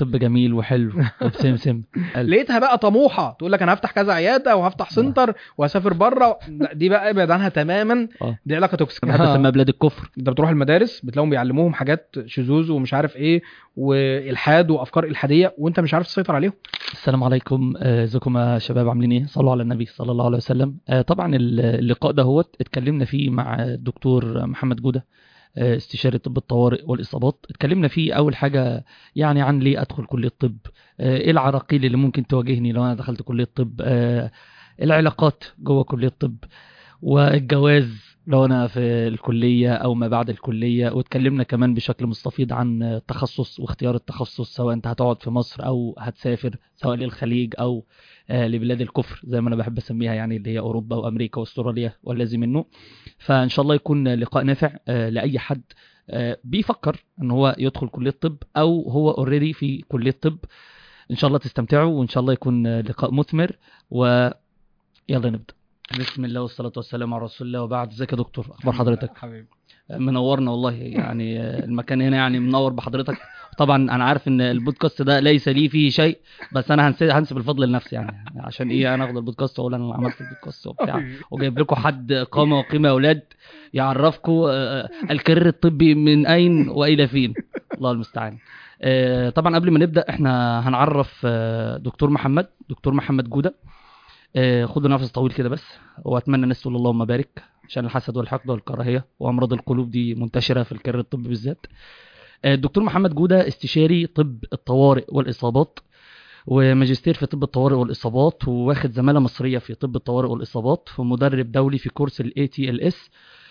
الطب جميل وحلو وبسمسم لقيتها بقى طموحه تقول لك انا هفتح كذا عياده وهفتح سنتر وهسافر بره لا دي بقى ابعد عنها تماما آه. دي علاقه توكسيك بحب اسميها بلاد الكفر انت بتروح المدارس بتلاقيهم بيعلموهم حاجات شذوذ ومش عارف ايه والحاد وافكار الحاديه وانت مش عارف تسيطر عليهم السلام عليكم آه، ازيكم يا شباب عاملين ايه صلوا على النبي صلى الله عليه وسلم آه، طبعا اللقاء ده هو اتكلمنا فيه مع الدكتور محمد جوده آه، استشاري طب الطوارئ والاصابات اتكلمنا فيه اول حاجه يعني عن ليه ادخل كليه الطب آه، ايه العراقيل اللي ممكن تواجهني لو انا دخلت كليه الطب آه، العلاقات جوه كليه الطب والجواز لو انا في الكليه او ما بعد الكليه واتكلمنا كمان بشكل مستفيض عن التخصص واختيار التخصص سواء انت هتقعد في مصر او هتسافر سواء للخليج او آه، لبلاد الكفر زي ما انا بحب اسميها يعني اللي هي اوروبا وامريكا واستراليا والذي منه فان شاء الله يكون لقاء نافع آه، لاي حد آه، بيفكر ان هو يدخل كليه طب او هو اوريدي في كليه طب ان شاء الله تستمتعوا وان شاء الله يكون آه، لقاء مثمر ويلا نبدا بسم الله والصلاه والسلام على رسول الله وبعد ازيك يا دكتور اخبار حضرتك حبيبي منورنا والله يعني آه، المكان هنا يعني منور بحضرتك طبعا انا عارف ان البودكاست ده ليس لي فيه شيء بس انا هنسيب هنسب الفضل لنفسي يعني عشان ايه انا اخد البودكاست واقول انا اللي عملت البودكاست وبتاع وجايب لكم حد قامه وقيمه يا اولاد يعرفكم آه، الكارير الطبي من اين والى فين الله المستعان آه، طبعا قبل ما نبدا احنا هنعرف آه، دكتور محمد دكتور محمد جوده آه، خدوا نفس طويل كده بس واتمنى الناس تقول اللهم بارك عشان الحسد والحقد والكراهيه وامراض القلوب دي منتشره في الكارير الطبي بالذات آه، الدكتور محمد جوده استشاري طب الطوارئ والاصابات وماجستير في طب الطوارئ والاصابات وواخد زماله مصريه في طب الطوارئ والاصابات ومدرب دولي في كورس الاي تي ال اس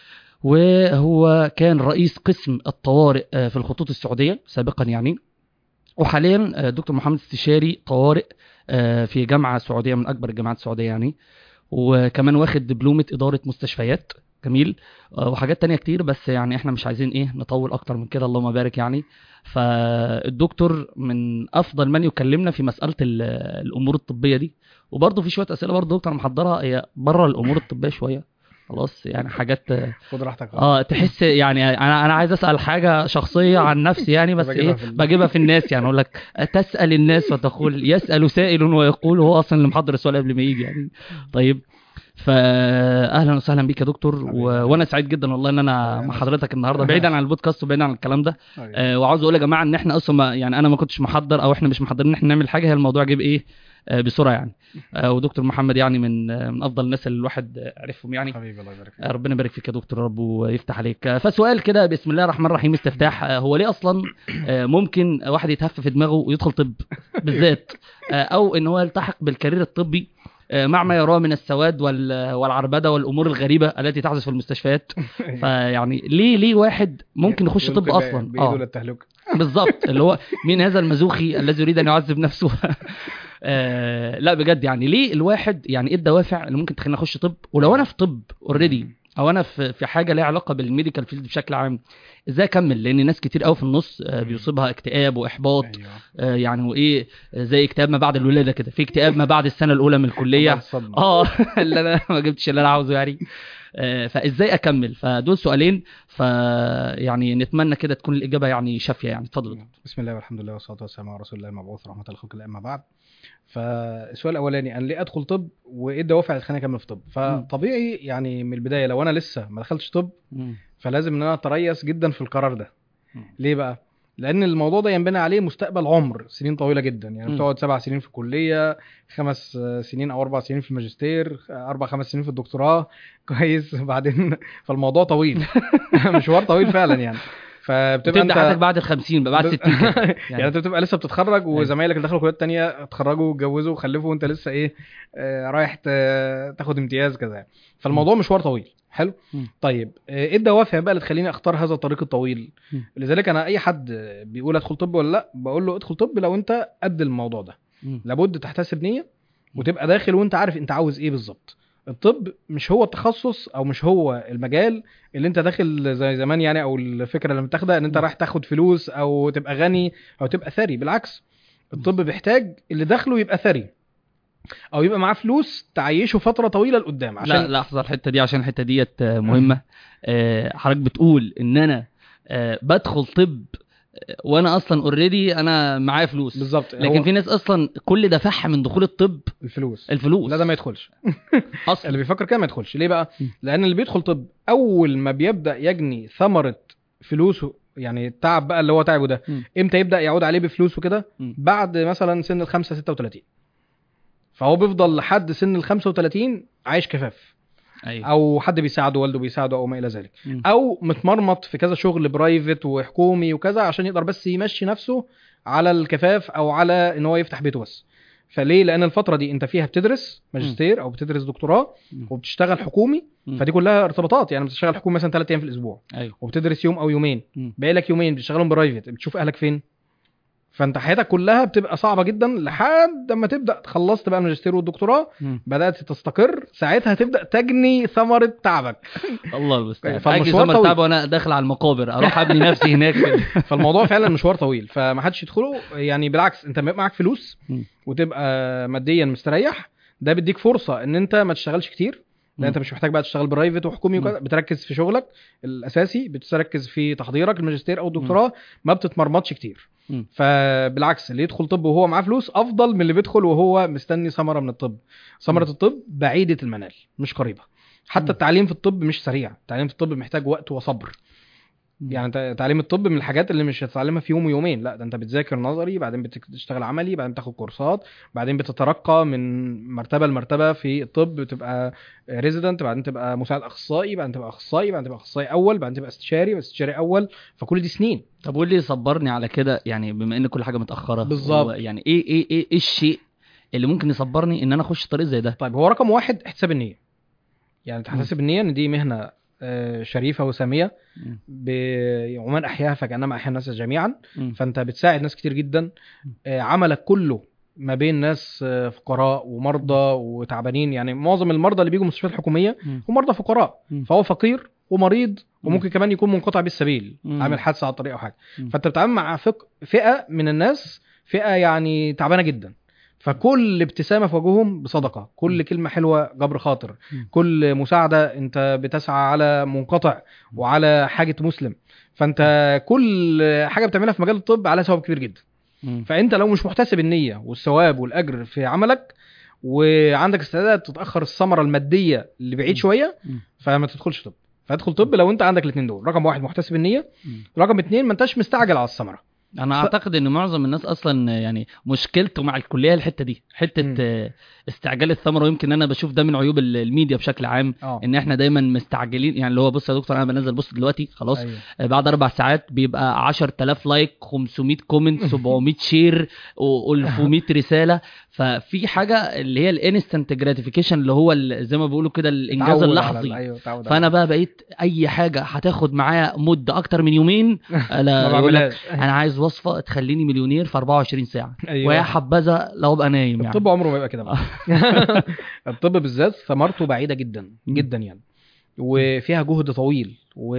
وهو كان رئيس قسم الطوارئ آه، في الخطوط السعوديه سابقا يعني وحاليا آه، دكتور محمد استشاري طوارئ آه، في جامعه سعوديه من اكبر الجامعات السعوديه يعني وكمان واخد دبلومه اداره مستشفيات جميل آه، وحاجات تانية كتير بس يعني احنا مش عايزين ايه نطول اكتر من كده اللهم بارك يعني فالدكتور من افضل من يكلمنا في مساله ال- الامور الطبيه دي وبرضه في شويه اسئله برضه دكتور محضرها هي بره الامور الطبيه شويه خلاص يعني حاجات آه، خد راحتك اه تحس يعني انا انا عايز اسال حاجه شخصيه عن نفسي يعني بس بجيبها ايه في ال- بجيبها في الناس يعني اقول لك تسال الناس وتقول يسال سائل ويقول هو اصلا اللي محضر السؤال قبل ما يجي يعني طيب فاهلا وسهلا بيك يا دكتور و... حبيبي. وانا سعيد جدا والله ان انا أهلاً مع حضرتك النهارده بعيدا عن البودكاست وبعيدا عن الكلام ده حبيبي. آه وعاوز اقول يا جماعه ان احنا اصلا ما يعني انا ما كنتش محضر او احنا مش محضرين ان احنا نعمل حاجه هي الموضوع جه بايه آه بسرعه يعني آه ودكتور محمد يعني من آه من افضل الناس اللي الواحد آه، عرفهم يعني حبيبي الله يبارك فيك آه، ربنا يبارك فيك يا دكتور يا رب ويفتح عليك آه، فسؤال كده بسم الله الرحمن الرحيم استفتاح آه، هو ليه اصلا آه، ممكن واحد يتهف في دماغه ويدخل طب بالذات آه، او ان هو يلتحق بالكارير الطبي آه، مع ما يراه من السواد وال- والعربده والامور الغريبه التي تحدث في المستشفيات فيعني ليه ليه واحد ممكن يخش طب يلقي اصلا بايده اه للتهلكه بالظبط اللي هو مين هذا المزوخي الذي يريد ان يعذب نفسه آه لا بجد يعني ليه الواحد يعني ايه الدوافع اللي ممكن تخليني اخش طب ولو انا في طب اوريدي او انا في في حاجه ليها علاقه بالميديكال فيلد بشكل عام ازاي اكمل لان ناس كتير قوي في النص آه، بيصيبها اكتئاب واحباط ايوه آه، يعني وايه آه، زي اكتئاب ما بعد الولاده كده في اكتئاب ما بعد السنه الاولى من الكليه الصدمة. اه اللي انا ما جبتش اللي انا عاوزه يعني آه، فازاي اكمل فدول سؤالين فيعني نتمنى كده تكون الاجابه يعني شافيه يعني اتفضل بسم الله والحمد لله والصلاه والسلام على رسول الله المبعوث رحمه للخلق الله اما بعد فالسؤال الاولاني انا ليه ادخل طب وايه الدوافع اللي تخليني اكمل في طب فطبيعي يعني من البدايه لو انا لسه ما دخلتش طب مم. فلازم ان انا اتريث جدا في القرار ده مم. ليه بقى لان الموضوع ده ينبني عليه مستقبل عمر سنين طويله جدا يعني مم. بتقعد سبع سنين في الكليه خمس سنين او اربع سنين في الماجستير اربع خمس سنين في الدكتوراه كويس بعدين فالموضوع طويل مشوار طويل فعلا يعني فبتبقى بتبدا حياتك بعد ال 50 بقى بعد 60 كده. يعني انت بتبقى لسه بتتخرج وزمايلك اللي دخلوا كليات تانية اتخرجوا واتجوزوا وخلفوا وانت لسه ايه آه رايح ت- تاخد امتياز كذا يعني. فالموضوع مشوار طويل حلو مم. طيب آه، ايه الدوافع بقى اللي تخليني اختار هذا الطريق الطويل مم. لذلك انا اي حد بيقول ادخل طب ولا لا بقول له ادخل طب لو انت قد الموضوع ده مم. لابد تحتسب نيه وتبقى داخل وانت عارف انت عاوز ايه بالظبط الطب مش هو التخصص او مش هو المجال اللي انت داخل زي زمان يعني او الفكره اللي متاخده ان انت م. رايح تاخد فلوس او تبقى غني او تبقى ثري بالعكس الطب بيحتاج اللي داخله يبقى ثري او يبقى معاه فلوس تعيشه فتره طويله لقدام عشان لا لحظه الحته دي عشان الحته ديت آه، مهمه آه، حضرتك بتقول ان انا آه، بدخل طب وانا اصلا اوريدي انا معايا فلوس بالظبط لكن هو في ناس اصلا كل دفعها من دخول الطب الفلوس الفلوس لا ده ما يدخلش اصلا اللي بيفكر كده ما يدخلش ليه بقى م. لان اللي بيدخل طب اول ما بيبدا يجني ثمره فلوسه يعني التعب بقى اللي هو تعبه ده م. امتى يبدا يعود عليه بفلوس وكده م. بعد مثلا سن ال 5 36 فهو بيفضل لحد سن ال 35 عايش كفاف ايوه او حد بيساعده والده بيساعده او ما الى ذلك م. او متمرمط في كذا شغل برايفت وحكومي وكذا عشان يقدر بس يمشي نفسه على الكفاف او على ان هو يفتح بيته بس فليه لان الفتره دي انت فيها بتدرس ماجستير او بتدرس دكتوراه م. وبتشتغل حكومي م. فدي كلها ارتباطات يعني بتشتغل حكومي مثلا ثلاث ايام في الاسبوع ايوه وبتدرس يوم او يومين م. باقي لك يومين بتشتغلهم برايفت بتشوف اهلك فين فانت حياتك كلها بتبقى صعبه جدا لحد ما تبدا خلصت بقى الماجستير والدكتوراه م. بدات تستقر ساعتها تبدا تجني ثمره تعبك الله المستعان فالمشوار اجي ثمر طويل. تعب وانا داخل على المقابر اروح ابني نفسي هناك كده. فالموضوع فعلا مشوار طويل فما حدش يدخله يعني بالعكس انت بيبقى معاك فلوس م. وتبقى ماديا مستريح ده بيديك فرصه ان انت ما تشتغلش كتير م. لان انت مش محتاج بقى تشتغل برايفت وحكومي م. وكذا بتركز في شغلك الاساسي بتركز في تحضيرك الماجستير او الدكتوراه ما بتتمرمطش كتير م. فبالعكس اللي يدخل طب وهو معاه فلوس افضل من اللي بيدخل وهو مستني ثمره من الطب ثمره م. الطب بعيده المنال مش قريبه حتى م. التعليم في الطب مش سريع التعليم في الطب محتاج وقت وصبر يعني انت تعليم الطب من الحاجات اللي مش هتتعلمها في يوم ويومين لا ده انت بتذاكر نظري بعدين بتشتغل عملي بعدين بتاخد كورسات بعدين بتترقى من مرتبه لمرتبه في الطب بتبقى ريزيدنت بعدين تبقى مساعد اخصائي بعدين تبقى اخصائي بعدين تبقى اخصائي اول بعدين تبقى استشاري استشاري اول فكل دي سنين طب واللي يصبرني على كده يعني بما ان كل حاجه متاخره بالظبط. هو يعني ايه ايه ايه, إيه الشيء اللي ممكن يصبرني ان انا اخش طريق زي ده طيب هو رقم واحد احتساب النيه يعني تحتسب النيه ان دي مهنه آه، شريفه وساميه م. ب- ومن احياها فكانما احيا الناس جميعا م. فانت بتساعد ناس كتير جدا آه، عملك كله ما بين ناس آه، فقراء ومرضى وتعبانين يعني معظم المرضى اللي بيجوا مستشفيات حكوميه م. هم مرضى فقراء م. فهو فقير ومريض م. وممكن كمان يكون منقطع بالسبيل م. عامل حادثه على الطريق او حاجه م. فانت بتتعامل مع فق... فئه من الناس فئه يعني تعبانه جدا فكل ابتسامه في وجههم بصدقه كل م. كلمه حلوه جبر خاطر م. كل مساعده انت بتسعى على منقطع وعلى حاجه مسلم فانت كل حاجه بتعملها في مجال الطب على ثواب كبير جدا م. فانت لو مش محتسب النيه والثواب والاجر في عملك وعندك استعداد تتاخر الثمره الماديه اللي بعيد م. شويه م. فما تدخلش طب فادخل طب لو انت عندك الاثنين دول رقم واحد محتسب النيه م. رقم اثنين ما انتش مستعجل على الثمره انا ف- اعتقد ان معظم الناس اصلا يعني مشكلته مع الكليه الحته دي حته م. آه، استعجال الثمره ويمكن انا بشوف ده من عيوب ال- الميديا بشكل عام اه ان احنا دايما مستعجلين يعني اللي هو بص يا دكتور انا بنزل بص دلوقتي خلاص أيوة. آه، بعد اربع ساعات بيبقى 10000 لايك 500 كومنت 700 شير و1100 رساله ففي حاجه اللي هي الانستنت جراتيفيكيشن اللي هو ال- زي ما بيقولوا كده الانجاز تعود على- اللحظي ايوه تعود فانا بقى بقيت اي حاجه هتاخد معايا مده اكتر من يومين ما انا يقول لك بعملهاش انا عايز وصفه تخليني مليونير في 24 ساعه ايوه ويا حبذا لو ابقى نايم يعني الطب عمره ما يبقى كده بقى. الطب بالذات ثمرته بعيده جدا م. جدا يعني وفيها جهد طويل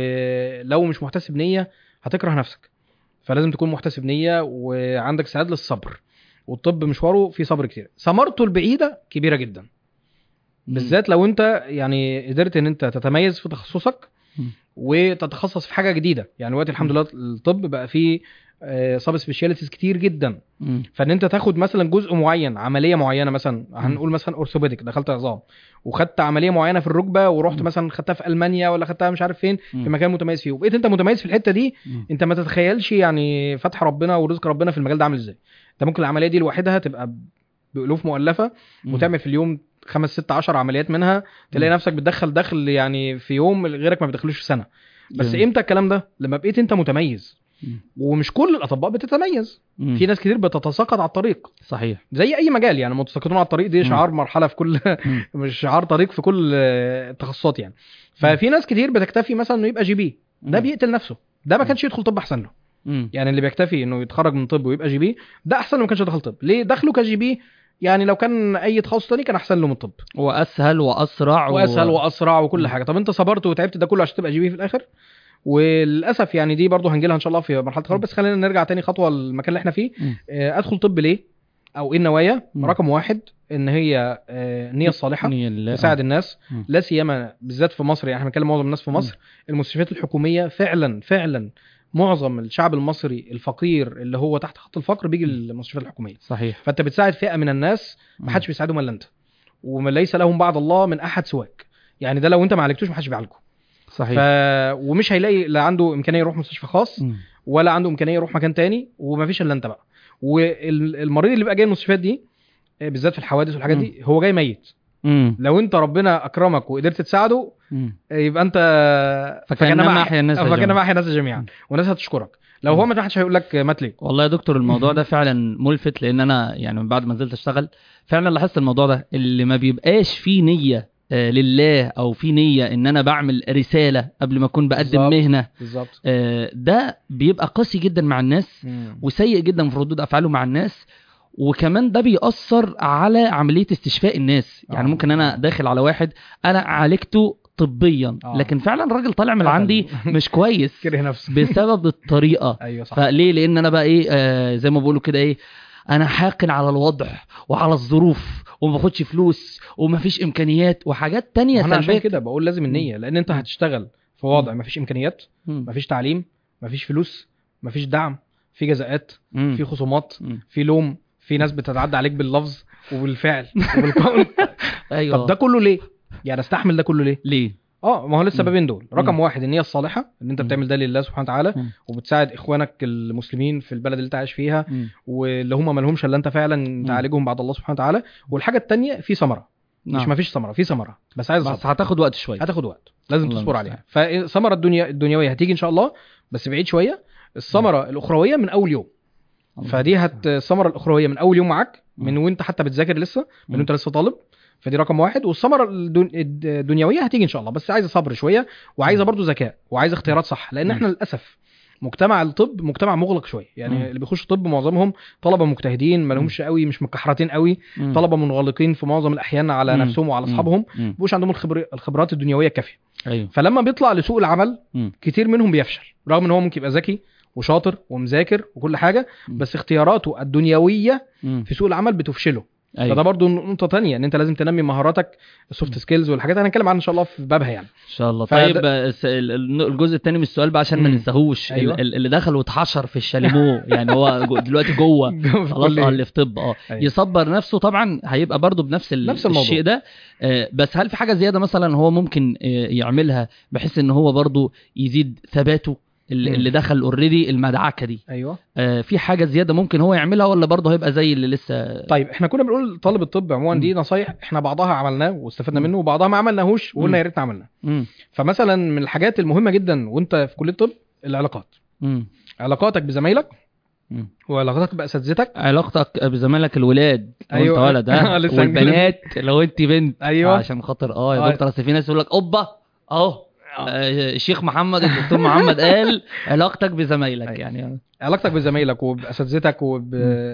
ولو مش محتسب نيه هتكره نفسك فلازم تكون محتسب نيه وعندك استعداد للصبر والطب مشواره فيه صبر كتير ثمرته البعيده كبيره جدا بالذات لو انت يعني قدرت ان انت تتميز في تخصصك م. وتتخصص في حاجه جديده يعني دلوقتي الحمد لله الطب بقى فيه سب سبيشاليتيز كتير جدا مم. فان انت تاخد مثلا جزء معين عمليه معينه مثلا هنقول مثلا اورثوبيديك دخلت عظام وخدت عمليه معينه في الركبه ورحت مم. مثلا خدتها في المانيا ولا خدتها مش عارف فين مم. في مكان متميز فيه وبقيت انت متميز في الحته دي مم. انت ما تتخيلش يعني فتح ربنا ورزق ربنا في المجال ده عامل ازاي انت ممكن العمليه دي لوحدها تبقى بالوف مؤلفه مم. وتعمل في اليوم خمس ست عشر عمليات منها تلاقي مم. نفسك بتدخل دخل يعني في يوم غيرك ما بيدخلوش في سنه بس جميل. امتى الكلام ده لما بقيت انت متميز مم. ومش كل الاطباء بتتميز مم. في ناس كتير بتتساقط على الطريق صحيح زي اي مجال يعني المتساقطون على الطريق دي مم. شعار مرحله في كل مم. مش شعار طريق في كل آه، التخصصات يعني ففي ناس كتير بتكتفي مثلا انه يبقى جي بي ده مم. بيقتل نفسه ده ما مم. كانش يدخل طب احسن له مم. يعني اللي بيكتفي انه يتخرج من طب ويبقى جي بي ده احسن له ما كانش يدخل طب ليه دخله كجي بي يعني لو كان اي تخصص تاني كان احسن له من الطب واسهل واسرع و- واسهل واسرع وكل مم. حاجه طب انت صبرت وتعبت ده كله عشان تبقى جي بي في الاخر وللاسف يعني دي برضو هنجي لها ان شاء الله في مرحله التخرج مم. بس خلينا نرجع تاني خطوه المكان اللي احنا فيه مم. آه، ادخل طب ليه او ايه النوايا مم. رقم واحد ان هي آه، النيه الصالحه نية لله. تساعد الناس مم. لا سيما بالذات في مصر يعني احنا بنتكلم معظم الناس في مصر المستشفيات الحكوميه فعلا فعلا معظم الشعب المصري الفقير اللي هو تحت خط الفقر بيجي للمستشفيات الحكوميه صحيح فانت بتساعد فئه من الناس ما حدش بيساعدهم الا انت وليس لهم بعد الله من احد سواك يعني ده لو انت ما عالجتوش ما حدش بيعالجه ف... صحيح ومش هيلاقي لا عنده امكانيه يروح مستشفى خاص مم. ولا عنده امكانيه يروح مكان تاني ومفيش الا انت بقى والمريض اللي بيبقى جاي المستشفيات دي آه، بالذات في الحوادث والحاجات دي هو جاي ميت مم. لو انت ربنا اكرمك وقدرت تساعده مم. آه، يبقى انت فكأنما أحيا الناس فكانما جميعاً. احيا الناس جميعا والناس هتشكرك لو هو ما حدش هيقول لك مات ليه والله يا دكتور الموضوع ده فعلا ملفت لان انا يعني من بعد ما نزلت اشتغل فعلا لاحظت الموضوع ده اللي ما بيبقاش فيه نيه آه، لله او في نيه ان انا بعمل رساله قبل ما اكون بقدم بالظبط. مهنه بالظبط آه، ده بيبقى قاسي جدا مع الناس وسيء جدا في ردود افعاله مع الناس وكمان ده بيأثر على عملية استشفاء الناس يعني آه. ممكن انا داخل على واحد انا عالجته طبيا آه. لكن فعلا الراجل طالع من قتل. عندي مش كويس كره نفسه بسبب الطريقة ايوه صح فليه لان انا بقى ايه آه زي ما بيقولوا كده ايه انا حاقن على الوضع وعلى الظروف وما باخدش فلوس ومفيش امكانيات وحاجات تانية انا عشان سلبية كده بقول لازم النيه لان انت هتشتغل في وضع مفيش امكانيات مم. مفيش تعليم مفيش فلوس مفيش دعم في جزاءات مم. في خصومات مم. في لوم في ناس بتتعدى عليك باللفظ وبالفعل وبالقول ايوه طب ده كله ليه يعني استحمل ده كله ليه ليه اه ما هو للسببين دول رقم مم. واحد النيه الصالحه ان انت مم. بتعمل ده لله سبحانه وتعالى مم. وبتساعد اخوانك المسلمين في البلد اللي انت عايش فيها مم. واللي هم ما لهمش الا انت فعلا تعالجهم بعد الله سبحانه وتعالى والحاجه الثانيه في ثمره مش نعم. ما فيش ثمره في ثمره بس عايز بس صبر. هتاخد وقت شوية هتاخد وقت لازم الله تصبر المستعان. عليها فالثمره الدنيا الدنيويه هتيجي ان شاء الله بس بعيد شويه الثمره الاخرويه من اول يوم فدي هت الثمره الاخرويه من اول يوم معاك من وانت حتى بتذاكر لسه من مم. وانت لسه طالب فدي رقم واحد والثمره الدن- الد- الدنيويه هتيجي ان شاء الله بس عايزه صبر شويه وعايزه برضو ذكاء وعايزه اختيارات صح لان مم. احنا للاسف مجتمع الطب مجتمع مغلق شويه يعني مم. اللي بيخش طب معظمهم طلبه مجتهدين ما لهمش قوي مش مكحرتين قوي مم. طلبه منغلقين في معظم الاحيان على مم. نفسهم وعلى مم. اصحابهم مم. مبقوش عندهم الخبر... الخبرات الدنيويه الكافيه ايوه فلما بيطلع لسوق العمل مم. كتير منهم بيفشل رغم ان هو ممكن يبقى ذكي وشاطر ومذاكر وكل حاجه مم. بس اختياراته الدنيويه مم. في سوق العمل بتفشله فده ايوه برضو نقطه تانية ان انت لازم تنمي مهاراتك السوفت سكيلز والحاجات هنتكلم عنها ان شاء الله في بابها يعني ان شاء الله فده- طيب آه، الس- ال- ال- الجزء الثاني من السؤال بقى عشان ما مم. ننساهوش أيوة. ال- ال- اللي دخل واتحشر في الشاليمو يعني هو جو- دلوقتي جوه في خلاص كل- اه اللي في طب اه أيوة. يصبر نفسه طبعا هيبقى برضه بنفس ال- نفس الموضوع. الشيء ده آه، بس هل في حاجه زياده مثلا هو ممكن آه، يعملها بحيث ان هو برضه يزيد ثباته اللي مم. اللي دخل اوريدي المدعكه دي ايوه آه، في حاجه زياده ممكن هو يعملها ولا برضه هيبقى زي اللي لسه طيب احنا كنا بنقول طالب الطب عموما دي نصايح احنا بعضها عملناه واستفدنا منه وبعضها ما عملناهوش وقلنا مم. يا ريتنا عملناه مم. فمثلا من الحاجات المهمه جدا وانت في كليه الطب العلاقات مم. علاقاتك بزمايلك مم. وعلاقاتك باساتذتك علاقتك بزمايلك الولاد لو أيوة. انت ولد ها لسه والبنات لو انت بنت ايوه عشان خاطر اه يا آه. دكتور اصل في ناس يقول لك اوبا اهو آه، الشيخ محمد الدكتور محمد قال علاقتك بزمايلك أيوة. يعني علاقتك بزمايلك وباساتذتك وب...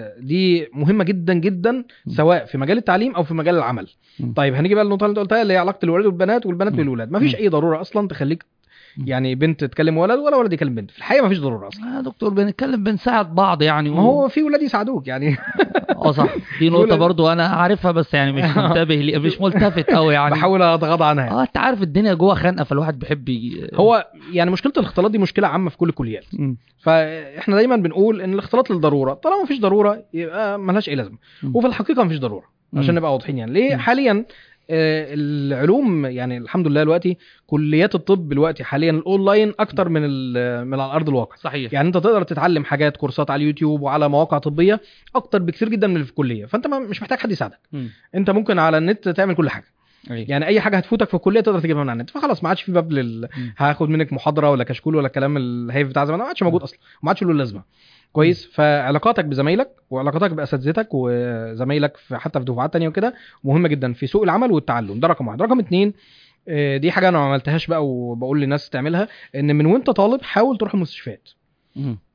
دي مهمه جدا جدا سواء في مجال التعليم او في مجال العمل مم. طيب هنيجي بقى للنقطه اللي انت قلتها اللي هي علاقه الولاد والبنات والبنات مم. بالولاد مفيش مم. اي ضروره اصلا تخليك مم. يعني بنت تكلم ولد ولا ولد يكلم بنت في الحقيقه مفيش ضروره اصلا يا دكتور بنتكلم بنساعد بعض يعني ما هو في ولاد يساعدوك يعني اه صح دي نقطه دول- برضو انا عارفها بس يعني مش منتبه لي مش ملتفت قوي يعني بحاول اتغاضى عنها يعني. اه انت عارف الدنيا جوه خانقه فالواحد بيحب ي... هو يعني مشكله الاختلاط دي مشكله عامه في كل الكليات مم. فاحنا دايما بنقول ان الاختلاط للضروره طالما مفيش ضروره يبقى ملهاش اي لازمه مم. وفي الحقيقه مفيش ضروره عشان مم. نبقى واضحين يعني ليه مم. حاليا آه، العلوم يعني الحمد لله دلوقتي كليات الطب دلوقتي حاليا الاونلاين اكتر من ال- من على ارض الواقع صحيح يعني انت تقدر تتعلم حاجات كورسات على اليوتيوب وعلى مواقع طبيه اكتر بكتير جدا من اللي في الكليه فانت ما- مش محتاج حد يساعدك مم. انت ممكن على النت تعمل كل حاجه أيوة. يعني اي حاجه هتفوتك في الكليه تقدر تجيبها من على النت فخلاص ما عادش في باب لل مم. هاخد منك محاضره ولا كشكول ولا الكلام الهايف بتاع زمان ما عادش موجود اصلا ما عادش له لازمه كويس فعلاقاتك بزمايلك وعلاقاتك باساتذتك وزمايلك في حتى في دفعات تانية وكده مهمه جدا في سوق العمل والتعلم ده رقم واحد رقم اتنين آه، دي حاجه انا ما عملتهاش بقى وبقول للناس تعملها ان من وانت طالب حاول تروح المستشفيات مم.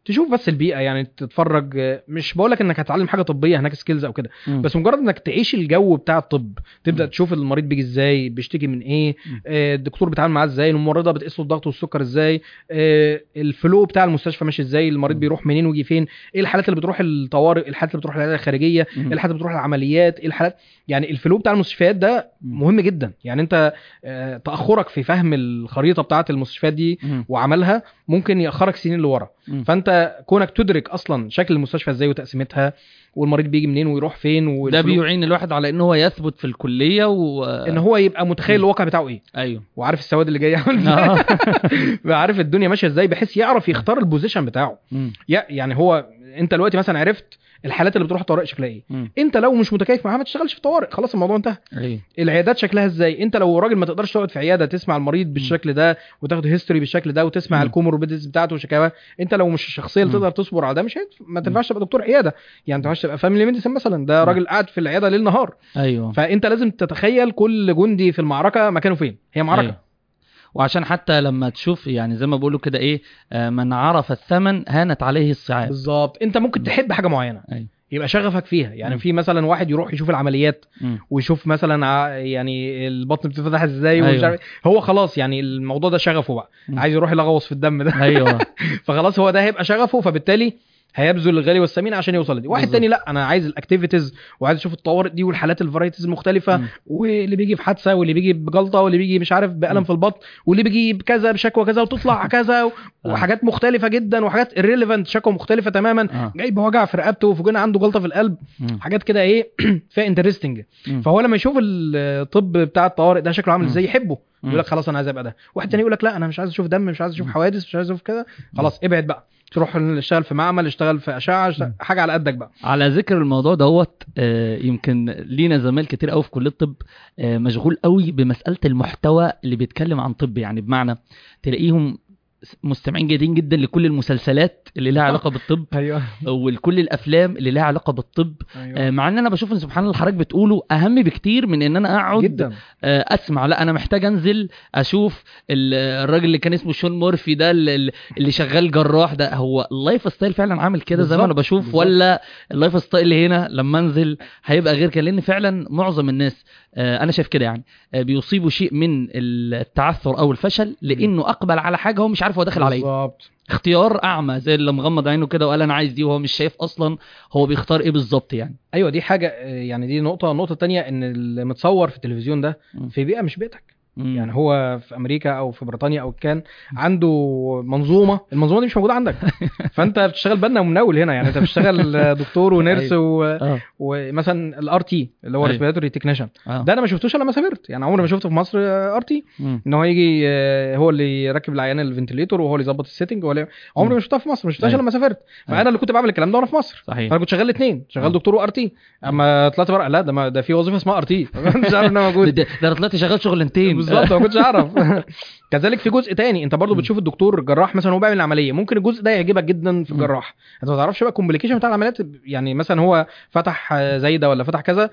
تشوف بس البيئه يعني تتفرج آه، مش بقول لك انك هتتعلم حاجه طبيه هناك سكيلز او كده مم. بس مجرد انك تعيش الجو بتاع الطب تبدا مم. تشوف المريض بيجي ازاي بيشتكي من ايه مم. آه، الدكتور بيتعامل معاه ازاي الممرضه بتقيس له الضغط والسكر ازاي آه، الفلو بتاع المستشفى ماشي ازاي المريض مم. بيروح منين ويجي فين ايه الحالات اللي بتروح الطوارئ إيه الحالات اللي بتروح العياده الخارجيه مم. ايه الحالات اللي بتروح العمليات ايه الحالات يعني الفلو بتاع المستشفيات ده مم. مهم جدا يعني انت آه، تاخرك في فهم الخريطه بتاعه المستشفيات دي مم. وعملها ممكن ياخرك سنين لورا مم. فانت كونك تدرك اصلا شكل المستشفى ازاي وتقسيمتها والمريض بيجي منين ويروح فين ده والفلو- بيعين الواحد على ان هو يثبت في الكليه و ان هو يبقى متخيل مم. الواقع بتاعه ايه ايوه وعارف السواد اللي جاي عامل ازاي آه. بقى عارف الدنيا ماشيه ازاي بحيث يعرف يختار البوزيشن بتاعه مم. يا- يعني هو انت دلوقتي مثلا عرفت الحالات اللي بتروح الطوارئ شكلها ايه مم. انت لو مش متكيف معاها ما تشتغلش في طوارئ خلاص الموضوع انتهى ايوه العيادات شكلها ازاي انت لو راجل ما تقدرش تقعد في عياده تسمع المريض بالشكل ده وتاخد هيستوري بالشكل ده وتسمع مم. الكوموربيديز بتاعته وشكاوى انت لو مش الشخصيه اللي مم. تقدر تصبر على ده مش هينفع- ما تنفعش تبقى دكتور عياده يعني ما تنفعش تبقى فاميلي ميديسن مثلا ده مم. راجل قاعد في العياده ليل نهار ايوه فانت لازم تتخيل كل جندي في المعركه مكانه فين هي معركه أيوة. وعشان حتى لما تشوف يعني زي ما بيقولوا كده ايه آه، من عرف الثمن هانت عليه الصعاب بالظبط انت ممكن مم. تحب حاجه معينه أيوة. يبقى شغفك فيها يعني مم. في مثلا واحد يروح يشوف العمليات مم. ويشوف مثلا ع- يعني البطن بتتفتح ازاي ومش أيوة. عارف إيه. هو خلاص يعني الموضوع ده شغفه بقى مم. عايز يروح يلغوص في الدم ده ايوه فخلاص هو ده هيبقى شغفه فبالتالي هيبذل الغالي والثمين عشان يوصل لدي واحد بالظبط. تاني لا انا عايز الاكتيفيتيز وعايز اشوف الطوارئ دي والحالات الفرايتيز المختلفه مم. واللي بيجي بحادثه واللي بيجي بجلطه واللي بيجي مش عارف بألم مم. في البطن واللي بيجي بكذا بشكوى كذا وتطلع كذا و- وحاجات مختلفه جدا وحاجات irrelevant شكوى مختلفه تماما اه جاي بوجع في رقبته وفوجئنا عنده جلطه في القلب مم. حاجات كده ايه فيها انترستنج مم. فهو لما يشوف الطب بتاع الطوارئ ده شكله عامل مم. ازاي يحبه مم. يقول لك خلاص انا عايز ابقى ده واحد تاني يقول لك لا انا مش عايز اشوف دم مش عايز اشوف مم. حوادث مش عايز اشوف كده خلاص ابعد بقى تروح اشتغل في معمل اشتغل في اشعه اشتغل مم. حاجه على قدك بقى على ذكر الموضوع دوت آه، يمكن لينا زمايل كتير قوي في كليه الطب آه، مشغول قوي بمساله المحتوى اللي بيتكلم عن طب يعني بمعنى تلاقيهم مستمعين جيدين جدا لكل المسلسلات اللي لها علاقه بالطب ايوه ولكل الافلام اللي لها علاقه بالطب آه، ايوه مع ان انا بشوف ان سبحان الله حضرتك بتقوله اهم بكتير من ان انا اقعد جدا آه، اسمع لا انا محتاج انزل اشوف ال- الراجل اللي كان اسمه شون مورفي ده اللي اللي شغال جراح ده هو اللايف ستايل فعلا عامل كده زي ما انا بالظبط، بشوف بالظبط. ولا اللايف ستايل اللي هنا لما انزل هيبقى غير كده لان فعلا معظم الناس آه، انا شايف كده يعني آه، بيصيبوا شيء من التعثر او الفشل لانه اقبل على حاجه هو مش عارف هو داخل على ايه بالظبط اختيار اعمى زي اللي مغمض عينه كده وقال انا عايز دي وهو مش شايف اصلا هو بيختار ايه بالظبط يعني ايوه دي حاجه آه، يعني دي نقطه النقطه الثانيه ان اللي متصور في التلفزيون ده مم. في بيئه مش بيئتك مم. يعني هو في امريكا او في بريطانيا او كان عنده منظومه المنظومه دي مش موجوده عندك فانت بتشتغل بنا ومناول هنا يعني انت بتشتغل دكتور ونيرس و... اه ومثلا الار تي اللي هو أيوة. ريسبيراتوري تكنيشن اه ده انا ما شفتوش الا لما سافرت يعني عمري ما شفته في مصر ار تي مم. ان هو يجي آه، هو اللي يركب العيان الفنتليتور وهو اللي يظبط السيتنج وهو اللي- عمري مم. ما شفتها في مصر ما شفتهاش أيوة. الا لما سافرت أيوة. فانا اللي كنت بعمل الكلام ده وانا في مصر صحيح فانا كنت شغال الاثنين شغال مم. دكتور وار تي اما طلعت بره لا ده ما ده في وظيفه اسمها ار تي مش عارف انها موجود ده ده انا طلعت شغال شغلانتين بالظبط ما كنتش اعرف كذلك في جزء تاني انت برضو مم. بتشوف الدكتور الجراح مثلا هو بيعمل العمليه ممكن الجزء ده يعجبك جدا في مم. الجراح انت ما تعرفش بقى الكومبليكيشن بتاع العمليات يعني مثلا هو فتح آه، زايده ولا فتح كذا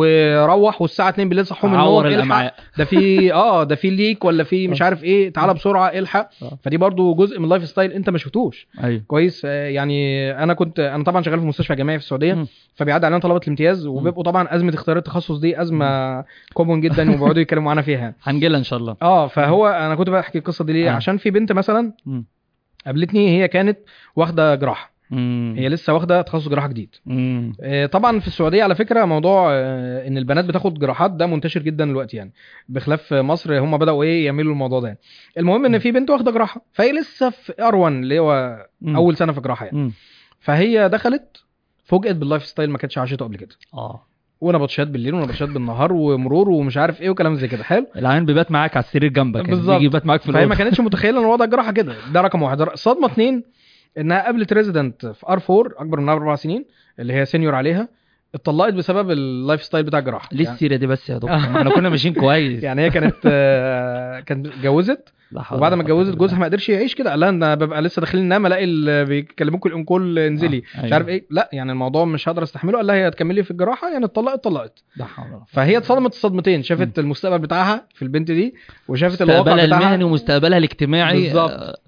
وروح والساعه 2 بالليل صحوه من النوم عور الحق الامعاء ده في اه ده في ليك ولا في مش عارف ايه تعالى بسرعه الحق آه. فدي برضو جزء من اللايف ستايل انت ما شفتوش ايوه كويس آه، يعني انا كنت انا طبعا شغال في مستشفى جامعي في السعوديه مم. فبيعدي علينا طلبه الامتياز وبيبقوا طبعا ازمه اختيار التخصص دي ازمه كومون جدا وبيقعدوا يتكلموا معانا فيها هنجيلها ان شاء الله اه فهو انا كنت بحكي القصه دي ليه آه. عشان في بنت مثلا مم. قابلتني هي كانت واخده جراحه مم. هي لسه واخده تخصص جراحه جديد مم. آه، طبعا في السعوديه على فكره موضوع آه، ان البنات بتاخد جراحات ده منتشر جدا دلوقتي يعني بخلاف مصر هم بداوا ايه يعملوا الموضوع ده يعني. المهم ان في بنت واخده جراحه فهي لسه في ار 1 اللي هو مم. اول سنه في جراحه يعني مم. فهي دخلت فوجئت باللايف ستايل ما كانتش عاشته قبل كده اه ونبطشات بالليل ونبطشات بالنهار ومرور ومش عارف ايه وكلام زي كده حلو العيان بيبات معاك على السرير جنبك يعني. بالظبط. بيجي يبات معاك في فهي ما الأوضة. كانتش متخيله ان وضع الجراحه كده ده رقم واحد صدمه اتنين انها قابلت ريزيدنت في ار 4 اكبر منها باربع سنين اللي هي سينيور عليها اتطلقت بسبب اللايف ستايل بتاع الجراحه ليه يعني, السيره دي بس يا دكتور ما احنا كنا ماشيين كويس يعني هي كانت آه، كانت اتجوزت لا حول وبعد ما ولا قوة اتجوزت إلا جوزها ما قدرش يعيش كده قال لها انا ببقى لسه داخلين ننام الاقي اللي بيكلموك الانكول انزلي آه، مش أيوة. عارف ايه لا يعني الموضوع مش هقدر استحمله قال لها هي هتكملي في الجراحه يعني اتطلقت اتطلقت لا حول ولا قوة. فهي اتصدمت الصدمتين شافت المستقبل بتاعها في البنت دي وشافت الواقع مستقبلها بتاعها المهني ومستقبلها الاجتماعي بالظبط. آه،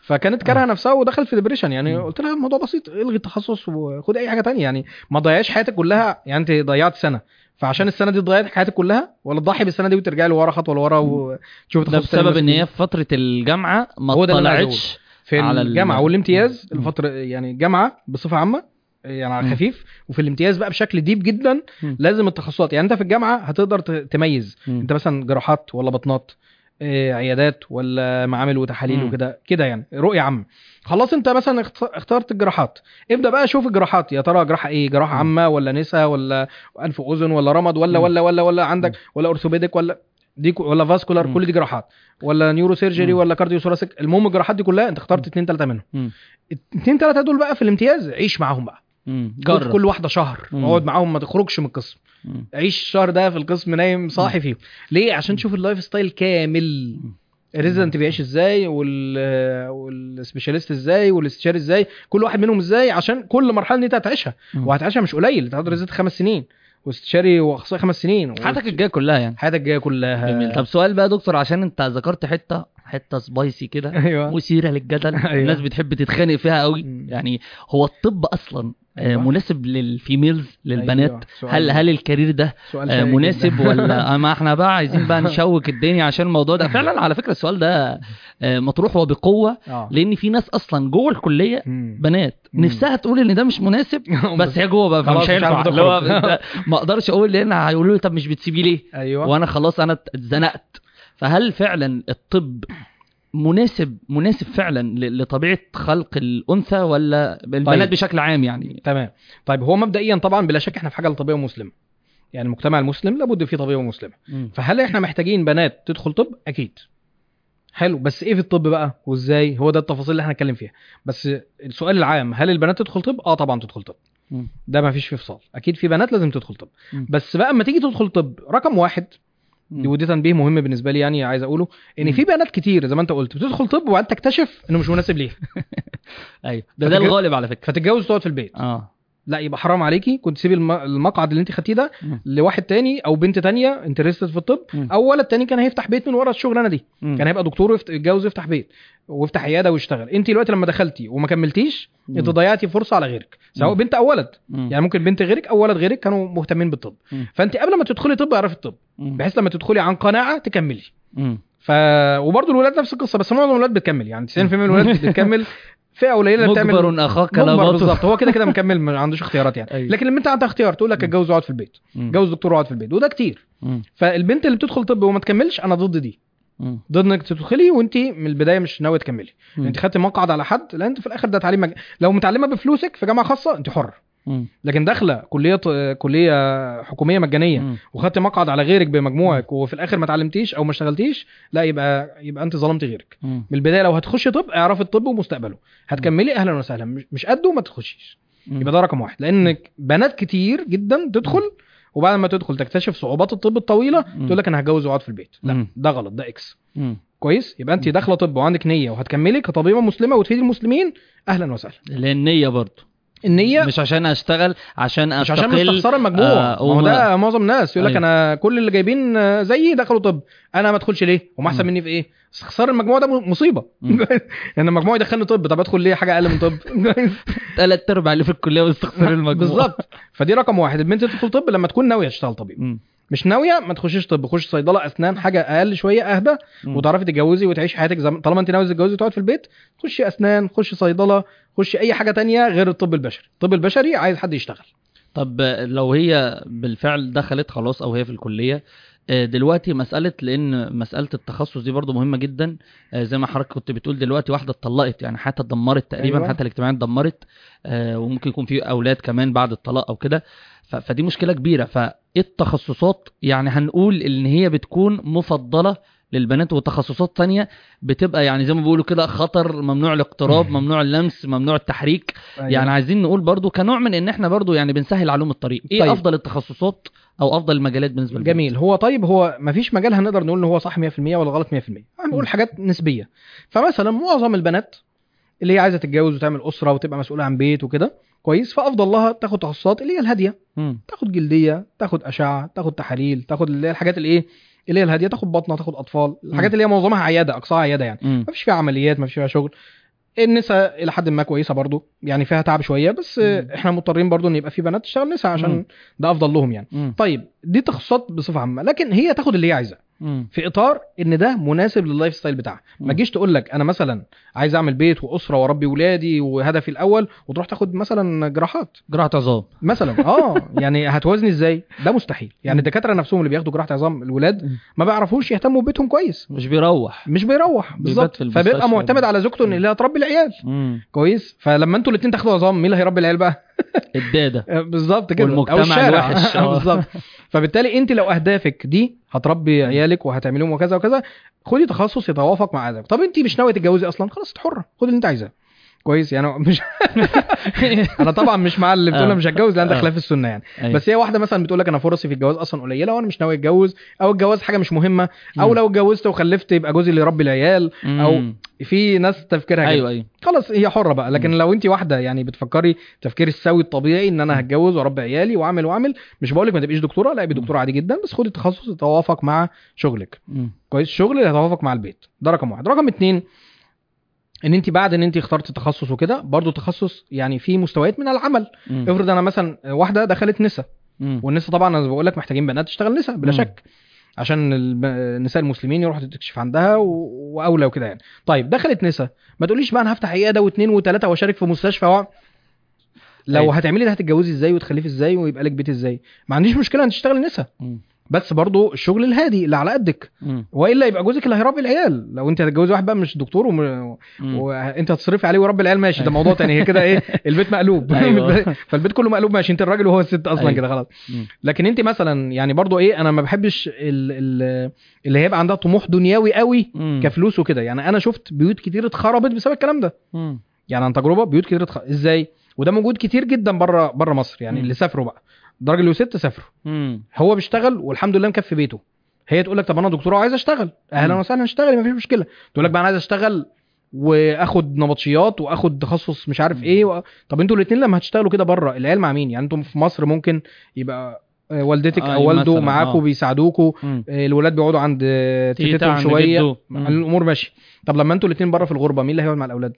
فكانت كارهه نفسها ودخلت في ديبريشن يعني مم. قلت لها الموضوع بسيط الغي التخصص وخد اي حاجه تانية يعني ما تضيعيش حياتك كلها يعني انت ضيعت سنه فعشان السنه دي ضيعت حياتك كلها ولا تضحي بالسنه دي وترجعي لورا خطوه لورا وتشوف ده تخصص تاني بسبب بس ان هي في فتره الجامعه ما هو ده اللي أنا عايز طلعتش في على الجامعه ال- والامتياز مم. الفتره يعني الجامعه بصفه عامه يعني على مم. خفيف وفي الامتياز بقى بشكل ديب جدا مم. لازم التخصصات يعني انت في الجامعه هتقدر ت- تميز مم. انت مثلا جراحات ولا بطنات آه، عيادات ولا معامل وتحاليل مم. وكده كده يعني رؤيه عامه خلاص انت مثلا اخت- اخترت الجراحات ابدا بقى شوف الجراحات يا ترى جراحه ايه جراحه مم. عامه ولا نساء ولا انف واذن ولا رمد ولا مم. ولا ولا ولا عندك ولا اورثوبيديك ولا دي ك- ولا فاسكولار مم. كل دي جراحات ولا نيورو سيرجري مم. ولا كارديو ثوراسيك المهم الجراحات دي كلها انت اخترت اتنين تلاته منهم مم. اتنين تلاته دول بقى في الامتياز عيش معاهم بقى مم. خد جرب كل واحده شهر مم. اقعد معاهم ما تخرجش من القسم مم. عيش الشهر ده في القسم نايم صاحي فيه ليه عشان تشوف اللايف ستايل كامل مم. الريزيدنت بيعيش ازاي وال والسبيشاليست ازاي والاستشاري ازاي كل واحد منهم ازاي عشان كل مرحله انت هتعيشها مم. وهتعيشها مش قليل انت هتقعد ريزيدنت خمس سنين واستشاري واخصائي خمس سنين حياتك الجايه كلها يعني حياتك الجايه كلها جميل طب سؤال بقى يا دكتور عشان انت ذكرت حته حته سبايسي كده ايوه مثيره للجدل أيوة. الناس بتحب تتخانق فيها قوي مم. يعني هو الطب اصلا آه، أيوة. مناسب للفيميلز للبنات أيوة. سؤال- هل هل الكارير ده سؤال آه، شائك مناسب جداً. ولا آه، ما احنا بقى عايزين بقى نشوك الدنيا عشان الموضوع ده فعلا على فكره السؤال ده آه، مطروح وبقوه اه لان في ناس اصلا جوه الكليه مم. بنات مم. نفسها تقول ان ده مش مناسب بس هي جوه بقى خلاص فمش مش هينفع عارفة اللي هو تخرج. انت ما اقدرش اقول لان هيقولوا لي طب مش بتسيبيه ليه ايوه وانا خلاص انا اتزنقت فهل فعلا الطب مناسب مناسب فعلا ل- لطبيعه خلق الانثى ولا البنات طيب. بشكل عام يعني تمام طيب هو مبدئيا طبعا بلا شك احنا في حاجه لطبيعه مسلمه يعني المجتمع المسلم لابد فيه طبيعه مسلمه فهل احنا محتاجين بنات تدخل طب اكيد حلو بس ايه في الطب بقى وازاي هو ده التفاصيل اللي احنا هنتكلم فيها بس السؤال العام هل البنات تدخل طب اه طبعا تدخل طب مم. ده ما فيش فيه فصال اكيد في بنات لازم تدخل طب مم. بس بقى اما تيجي تدخل طب رقم واحد مم. دي ودي تنبيه مهم بالنسبه لي يعني عايز اقوله ان مم. في بنات كتير زي ما انت قلت بتدخل طب وبعدين تكتشف انه مش مناسب ليها ايوه ده ده فتج- الغالب على فكره فتتجوز وتقعد في البيت اه لا يبقى حرام عليكي كنت تسيبي الم- المقعد اللي انت خدتيه ده مم. لواحد تاني او بنت تانية انترستد في الطب مم. او ولد تاني كان هيفتح بيت من ورا الشغلانه دي مم. كان هيبقى دكتور ويفت- يتجوز ويفتح بيت ويفتح عياده ويشتغل انت دلوقتي لما دخلتي وما كملتيش مم. انت ضيعتي فرصه على غيرك سواء مم. بنت او ولد مم. يعني ممكن بنت غيرك او ولد غيرك كانوا مهتمين بالطب مم. فانت قبل ما تدخلي طب اعرفي الطب مم. بحيث لما تدخلي عن قناعه تكملي مم. ف وبرضه الولاد نفس القصه بس معظم الولاد بتكمل يعني 90% من الولاد بتكمل فئه قليله اللي بتعمل مجبر اخاك لا مجبر بطل بالظبط هو كده كده مكمل ما عندوش اختيارات يعني أيوة. لكن البنت عندها اختيار تقول لك مم. اتجوز واقعد في البيت مم. اتجوز دكتور واقعد في البيت وده كتير مم. فالبنت اللي بتدخل طب وما تكملش انا ضد دي مم. ضد انك تدخلي وانت من البدايه مش ناويه تكملي مم. انت خدت مقعد على حد لا انت في الاخر ده تعليم مج... لو متعلمه بفلوسك في جامعه خاصه انت حر مم. لكن داخله كليه ط- كليه حكوميه مجانيه مم. وخدت مقعد على غيرك بمجموعك وفي الاخر ما اتعلمتيش او ما اشتغلتيش لا يبقى يبقى انت ظلمت غيرك مم. من البدايه لو هتخشي طب اعرفي الطب ومستقبله هتكملي اهلا وسهلا مش- مش قده ما تخشيش مم. يبقى ده رقم واحد لانك بنات كتير جدا تدخل وبعد ما تدخل تكتشف صعوبات الطب الطويله مم. تقول لك انا هتجوز واقعد في البيت لا مم. ده غلط ده اكس مم. كويس يبقى انت داخله طب وعندك نيه وهتكملي كطبيبه مسلمه وتفيدي المسلمين اهلا وسهلا اللي هي النية برضه النيه مش عشان اشتغل عشان مش عشان استقل مستخسر المجموع آه، ما هو وما- ده معظم الناس يقول لك أيوة. انا كل اللي جايبين آه، زيي دخلوا طب انا ما ادخلش ليه هم احسن مم. مني في ايه استخسار المجموع ده م- مصيبه مم. يعني المجموع يدخلني طب طب ادخل ليه حاجه اقل من طب تلات ارباع اللي في الكليه واستخسار المجموع بالظبط فدي رقم واحد البنت تدخل طب لما تكون ناويه تشتغل طبيب مم. مش ناويه ما تخشيش طب خش صيدله اسنان حاجه اقل شويه اهدى مم. وتعرفي تتجوزي وتعيشي حياتك زي ما- طالما انت ناويه تتجوزي وتقعد في البيت خشي اسنان خشي صيدله خشي اي حاجه تانية غير الطب البشري الطب البشري عايز حد يشتغل طب لو هي بالفعل دخلت خلاص او هي في الكليه آه، دلوقتي مساله لان مساله التخصص دي برضو مهمه جدا آه، زي ما حضرتك كنت بتقول دلوقتي واحده اتطلقت يعني حياتها اتدمرت تقريبا أيوة. حياتها الاجتماعيه اتدمرت آه، وممكن يكون في اولاد كمان بعد الطلاق او كده ف- فدي مشكله كبيره فايه التخصصات يعني هنقول ان هي بتكون مفضله للبنات وتخصصات تانية بتبقى يعني زي ما بيقولوا كده خطر ممنوع الاقتراب ممنوع اللمس ممنوع التحريك يعني عايزين نقول برضو كنوع من ان احنا برضو يعني بنسهل عليهم الطريق ايه طيب. افضل التخصصات او افضل المجالات بالنسبه للبنات جميل هو طيب هو ما فيش مجال هنقدر نقول ان هو صح 100% ولا غلط 100% م. هنقول حاجات نسبيه فمثلا معظم البنات اللي هي عايزه تتجوز وتعمل اسره وتبقى مسؤوله عن بيت وكده كويس فافضل لها تاخد تخصصات اللي هي الهاديه مم. تاخد جلديه تاخد اشعه تاخد تحاليل تاخد اللي هي الحاجات الايه اللي هي الهاديه تاخد بطنه تاخد اطفال الحاجات اللي هي معظمها عياده اقصاها عياده يعني مم. ما فيش فيها عمليات ما فيش فيها شغل النساء الى حد ما كويسه برضو يعني فيها تعب شويه بس آه، مم. احنا مضطرين برضو ان يبقى في بنات تشتغل نساء عشان مم. ده افضل لهم يعني مم. طيب دي تخصصات بصفه عامه لكن هي تاخد اللي هي عايزاه مم. في اطار ان ده مناسب لللايف ستايل بتاعها ما مم. تجيش تقول لك انا مثلا عايز اعمل بيت واسره واربي ولادي وهدفي الاول وتروح تاخد مثلا جراحات جراحه عظام مثلا اه يعني هتوازني ازاي ده مستحيل يعني مم. الدكاتره نفسهم اللي بياخدوا جراحه عظام الولاد مم. ما بيعرفوش يهتموا ببيتهم كويس مش بيروح مش بيروح بالظبط في المستشفى. فبيبقى معتمد على زوجته ان اللي هتربي العيال مم. كويس فلما انتوا الاثنين تاخدوا عظام مين اللي هيربي العيال بقى الداده آه، بالظبط كده والمجتمع او الشارع الوحش. آه. بالظبط فبالتالي انت لو اهدافك دي هتربي عيالك وهتعمليهم وكذا وكذا خدي تخصص يتوافق مع هذا طب انت مش ناويه تتجوزي اصلا خلاص انت حره خدي اللي انت عايزاه كويس يعني مش انا طبعا مش مع اللي بتقول آه. أنا مش هتجوز لان ده آه. خلاف السنه يعني أيوة. بس هي واحده مثلا بتقول لك انا فرصي في الجواز اصلا قليله وانا مش ناوي اتجوز او الجواز حاجه مش مهمه او مم. لو اتجوزت وخلفت يبقى جوزي اللي يربي العيال او مم. في ناس تفكيرها كده ايوه ايوه خلاص هي حره بقى لكن مم. لو انت واحده يعني بتفكري تفكير السوي الطبيعي ان انا هتجوز واربي عيالي واعمل واعمل مش بقول لك ما تبقيش دكتوره لا ابقي مم. دكتوره عادي جدا بس خدي تخصص يتوافق مع شغلك مم. كويس الشغل اللي يتوافق مع البيت ده رقم واحد رقم اتنين ان انت بعد ان انت اخترت تخصص وكده برضو تخصص يعني في مستويات من العمل مم. افرض انا مثلا واحده دخلت نسا مم. والنسا طبعا انا بقول لك محتاجين بنات تشتغل نسا بلا مم. شك عشان الب- النساء المسلمين يروحوا تكشف عندها و... واولى وكده يعني طيب دخلت نسا ما تقوليش بقى انا هفتح عياده واثنين وثلاثه واشارك في مستشفى و... لو أيوة. هتعملي ده هتتجوزي ازاي وتخلفي ازاي ويبقى لك بيت ازاي ما عنديش مشكله ان تشتغل نسا مم. بس برضو الشغل الهادي اللي على قدك مم. والا يبقى جوزك اللي هيربي العيال لو انت هتتجوزي واحد بقى مش دكتور وم... مم. وانت هتصرفي عليه ويربي العيال ماشي ده موضوع تاني هي كده ايه البيت مقلوب أيوة. فالبيت كله مقلوب ماشي انت الراجل وهو الست اصلا أيوة. كده خلاص مم. لكن انت مثلا يعني برضو ايه انا ما بحبش ال... ال... اللي هيبقى عندها طموح دنيوي قوي مم. كفلوس وكده يعني انا شفت بيوت كتير اتخربت بسبب الكلام ده مم. يعني عن تجربه بيوت كتير اتخ... ازاي وده موجود كتير جدا بره بره مصر يعني مم. اللي سافروا بقى ده راجل وست سافروا مم. هو بيشتغل والحمد لله مكفي بيته هي تقول لك طب انا دكتوره وعايز اشتغل اهلا مم. وسهلا اشتغلي مفيش مشكله تقول لك بقى انا عايز اشتغل واخد نبطشيات واخد تخصص مش عارف مم. ايه و... طب انتوا الاثنين لما هتشتغلوا كده بره العيال مع مين يعني انتم في مصر ممكن يبقى آه، والدتك آه، او والده مثلاً، معاكوا آه. بيساعدوكوا مم. آه، الولاد بيقعدوا عند آه، تيتا تيتتهم عند شويه جده. مم. الامور ماشي طب لما انتوا الاثنين بره في الغربه مين اللي هيقعد مع الاولاد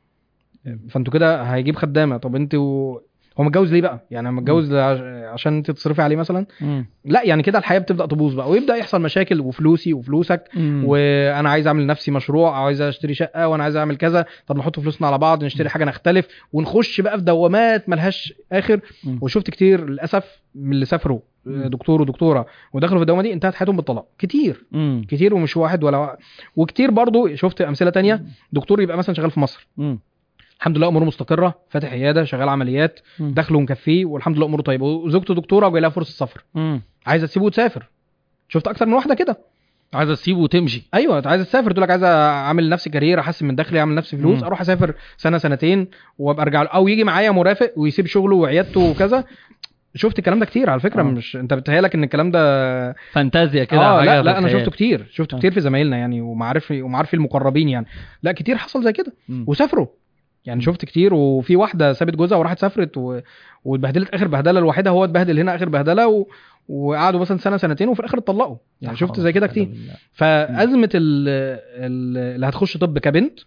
فانتوا كده هيجيب خدامه طب انتوا هو متجوز ليه بقى يعني هو متجوز لعش- عشان انت تصرفي عليه مثلا مم. لا يعني كده الحياه بتبدا تبوظ بقى ويبدا يحصل مشاكل وفلوسي وفلوسك مم. وانا عايز اعمل لنفسي مشروع او عايز اشتري شقه وانا عايز اعمل كذا طب نحط فلوسنا على بعض نشتري حاجه نختلف ونخش بقى في دوامات ملهاش اخر مم. وشفت كتير للاسف من اللي سافروا مم. دكتور ودكتوره ودخلوا في الدوامه دي انتهت حياتهم بالطلاق كتير مم. كتير ومش واحد ولا واحد. وكتير برضو شفت امثله تانية دكتور يبقى مثلا شغال في مصر مم. الحمد لله اموره مستقره فاتح عياده شغال عمليات مم. دخله مكفيه والحمد لله اموره طيبه وزوجته دكتوره وجاي لها فرصه سفر مم. عايزه تسيبه وتسافر شفت اكتر من واحده كده عايزه تسيبه وتمشي ايوه انت عايز تسافر تقول لك عايز اعمل لنفسي كارير احسن من دخلي اعمل لنفسي فلوس مم. اروح اسافر سنه سنتين وابقى ارجع له او يجي معايا مرافق ويسيب شغله وعيادته وكذا شفت الكلام ده كتير على فكره آه. مش انت بتهيالك ان الكلام ده فانتازيا كده اه حاجة لا في لا انا الخيال. شفته كتير شفته آه. كتير في زمايلنا يعني ومعارفي ومعارفي المقربين يعني لا كتير حصل زي كده مم. وسافروا يعني شفت كتير وفي واحده سابت جوزها وراحت سافرت و... واتبهدلت اخر بهدله الوحيده هو اتبهدل هنا اخر بهدله و... وقعدوا مثلا سنه سنتين وفي الاخر اتطلقوا يعني شفت زي كده كتير فازمه ال... ال... اللي هتخش طب كبنت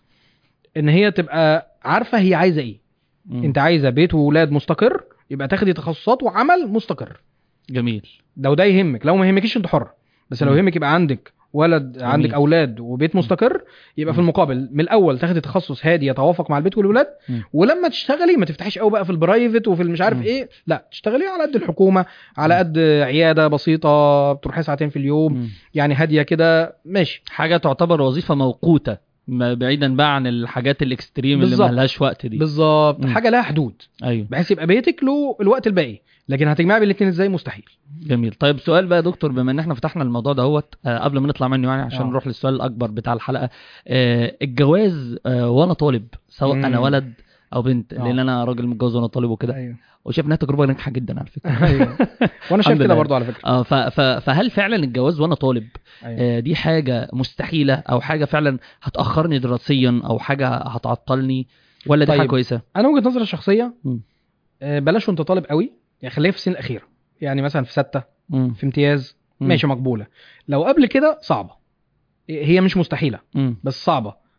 ان هي تبقى عارفه هي عايزه ايه مم. انت عايزه بيت وولاد مستقر يبقى تاخدي تخصصات وعمل مستقر جميل لو ده يهمك لو ما يهمكيش انت حر بس لو مم. يهمك يبقى عندك ولد جميل. عندك اولاد وبيت مستقر يبقى في مم. المقابل من الاول تاخدي تخصص هادي يتوافق مع البيت والولاد مم. ولما تشتغلي ما تفتحيش قوي بقى في البرايفت وفي المش عارف مم. ايه لا تشتغلي على قد الحكومه على مم. قد عياده بسيطه بتروحي ساعتين في اليوم مم. يعني هاديه كده ماشي حاجه تعتبر وظيفه موقوته ما بعيدا بقى عن الحاجات الاكستريم اللي بالظبط. ملهاش وقت دي بالظبط مم. حاجه لها حدود ايوه بحيث يبقى بيتك له الوقت الباقي لكن هتجمعي بين الاثنين ازاي مستحيل جميل طيب سؤال بقى يا دكتور بما ان احنا فتحنا الموضوع دهوت آه قبل ما نطلع منه يعني عشان آه. نروح للسؤال الاكبر بتاع الحلقه آه الجواز آه وانا طالب سواء مم. انا ولد او بنت آه. لان انا راجل متجوز وانا طالب وكده ايوه وشايف انها تجربه ناجحه جدا على فكره ايوه وانا شايف الحمد كده لله. برضو على فكره اه ف ف فهل فعلا الجواز وانا طالب أيوة. آه دي حاجه مستحيله او حاجه فعلا هتاخرني دراسيا او حاجه هتعطلني ولا دي طيب. حاجه كويسه انا وجهه نظري الشخصيه مم. آه، بلاش وانت طالب قوي يعني خليها في السنين الاخيره يعني مثلا في سته مم. في امتياز مم. ماشي مقبوله لو قبل كده صعبه هي مش مستحيله مم. بس صعبه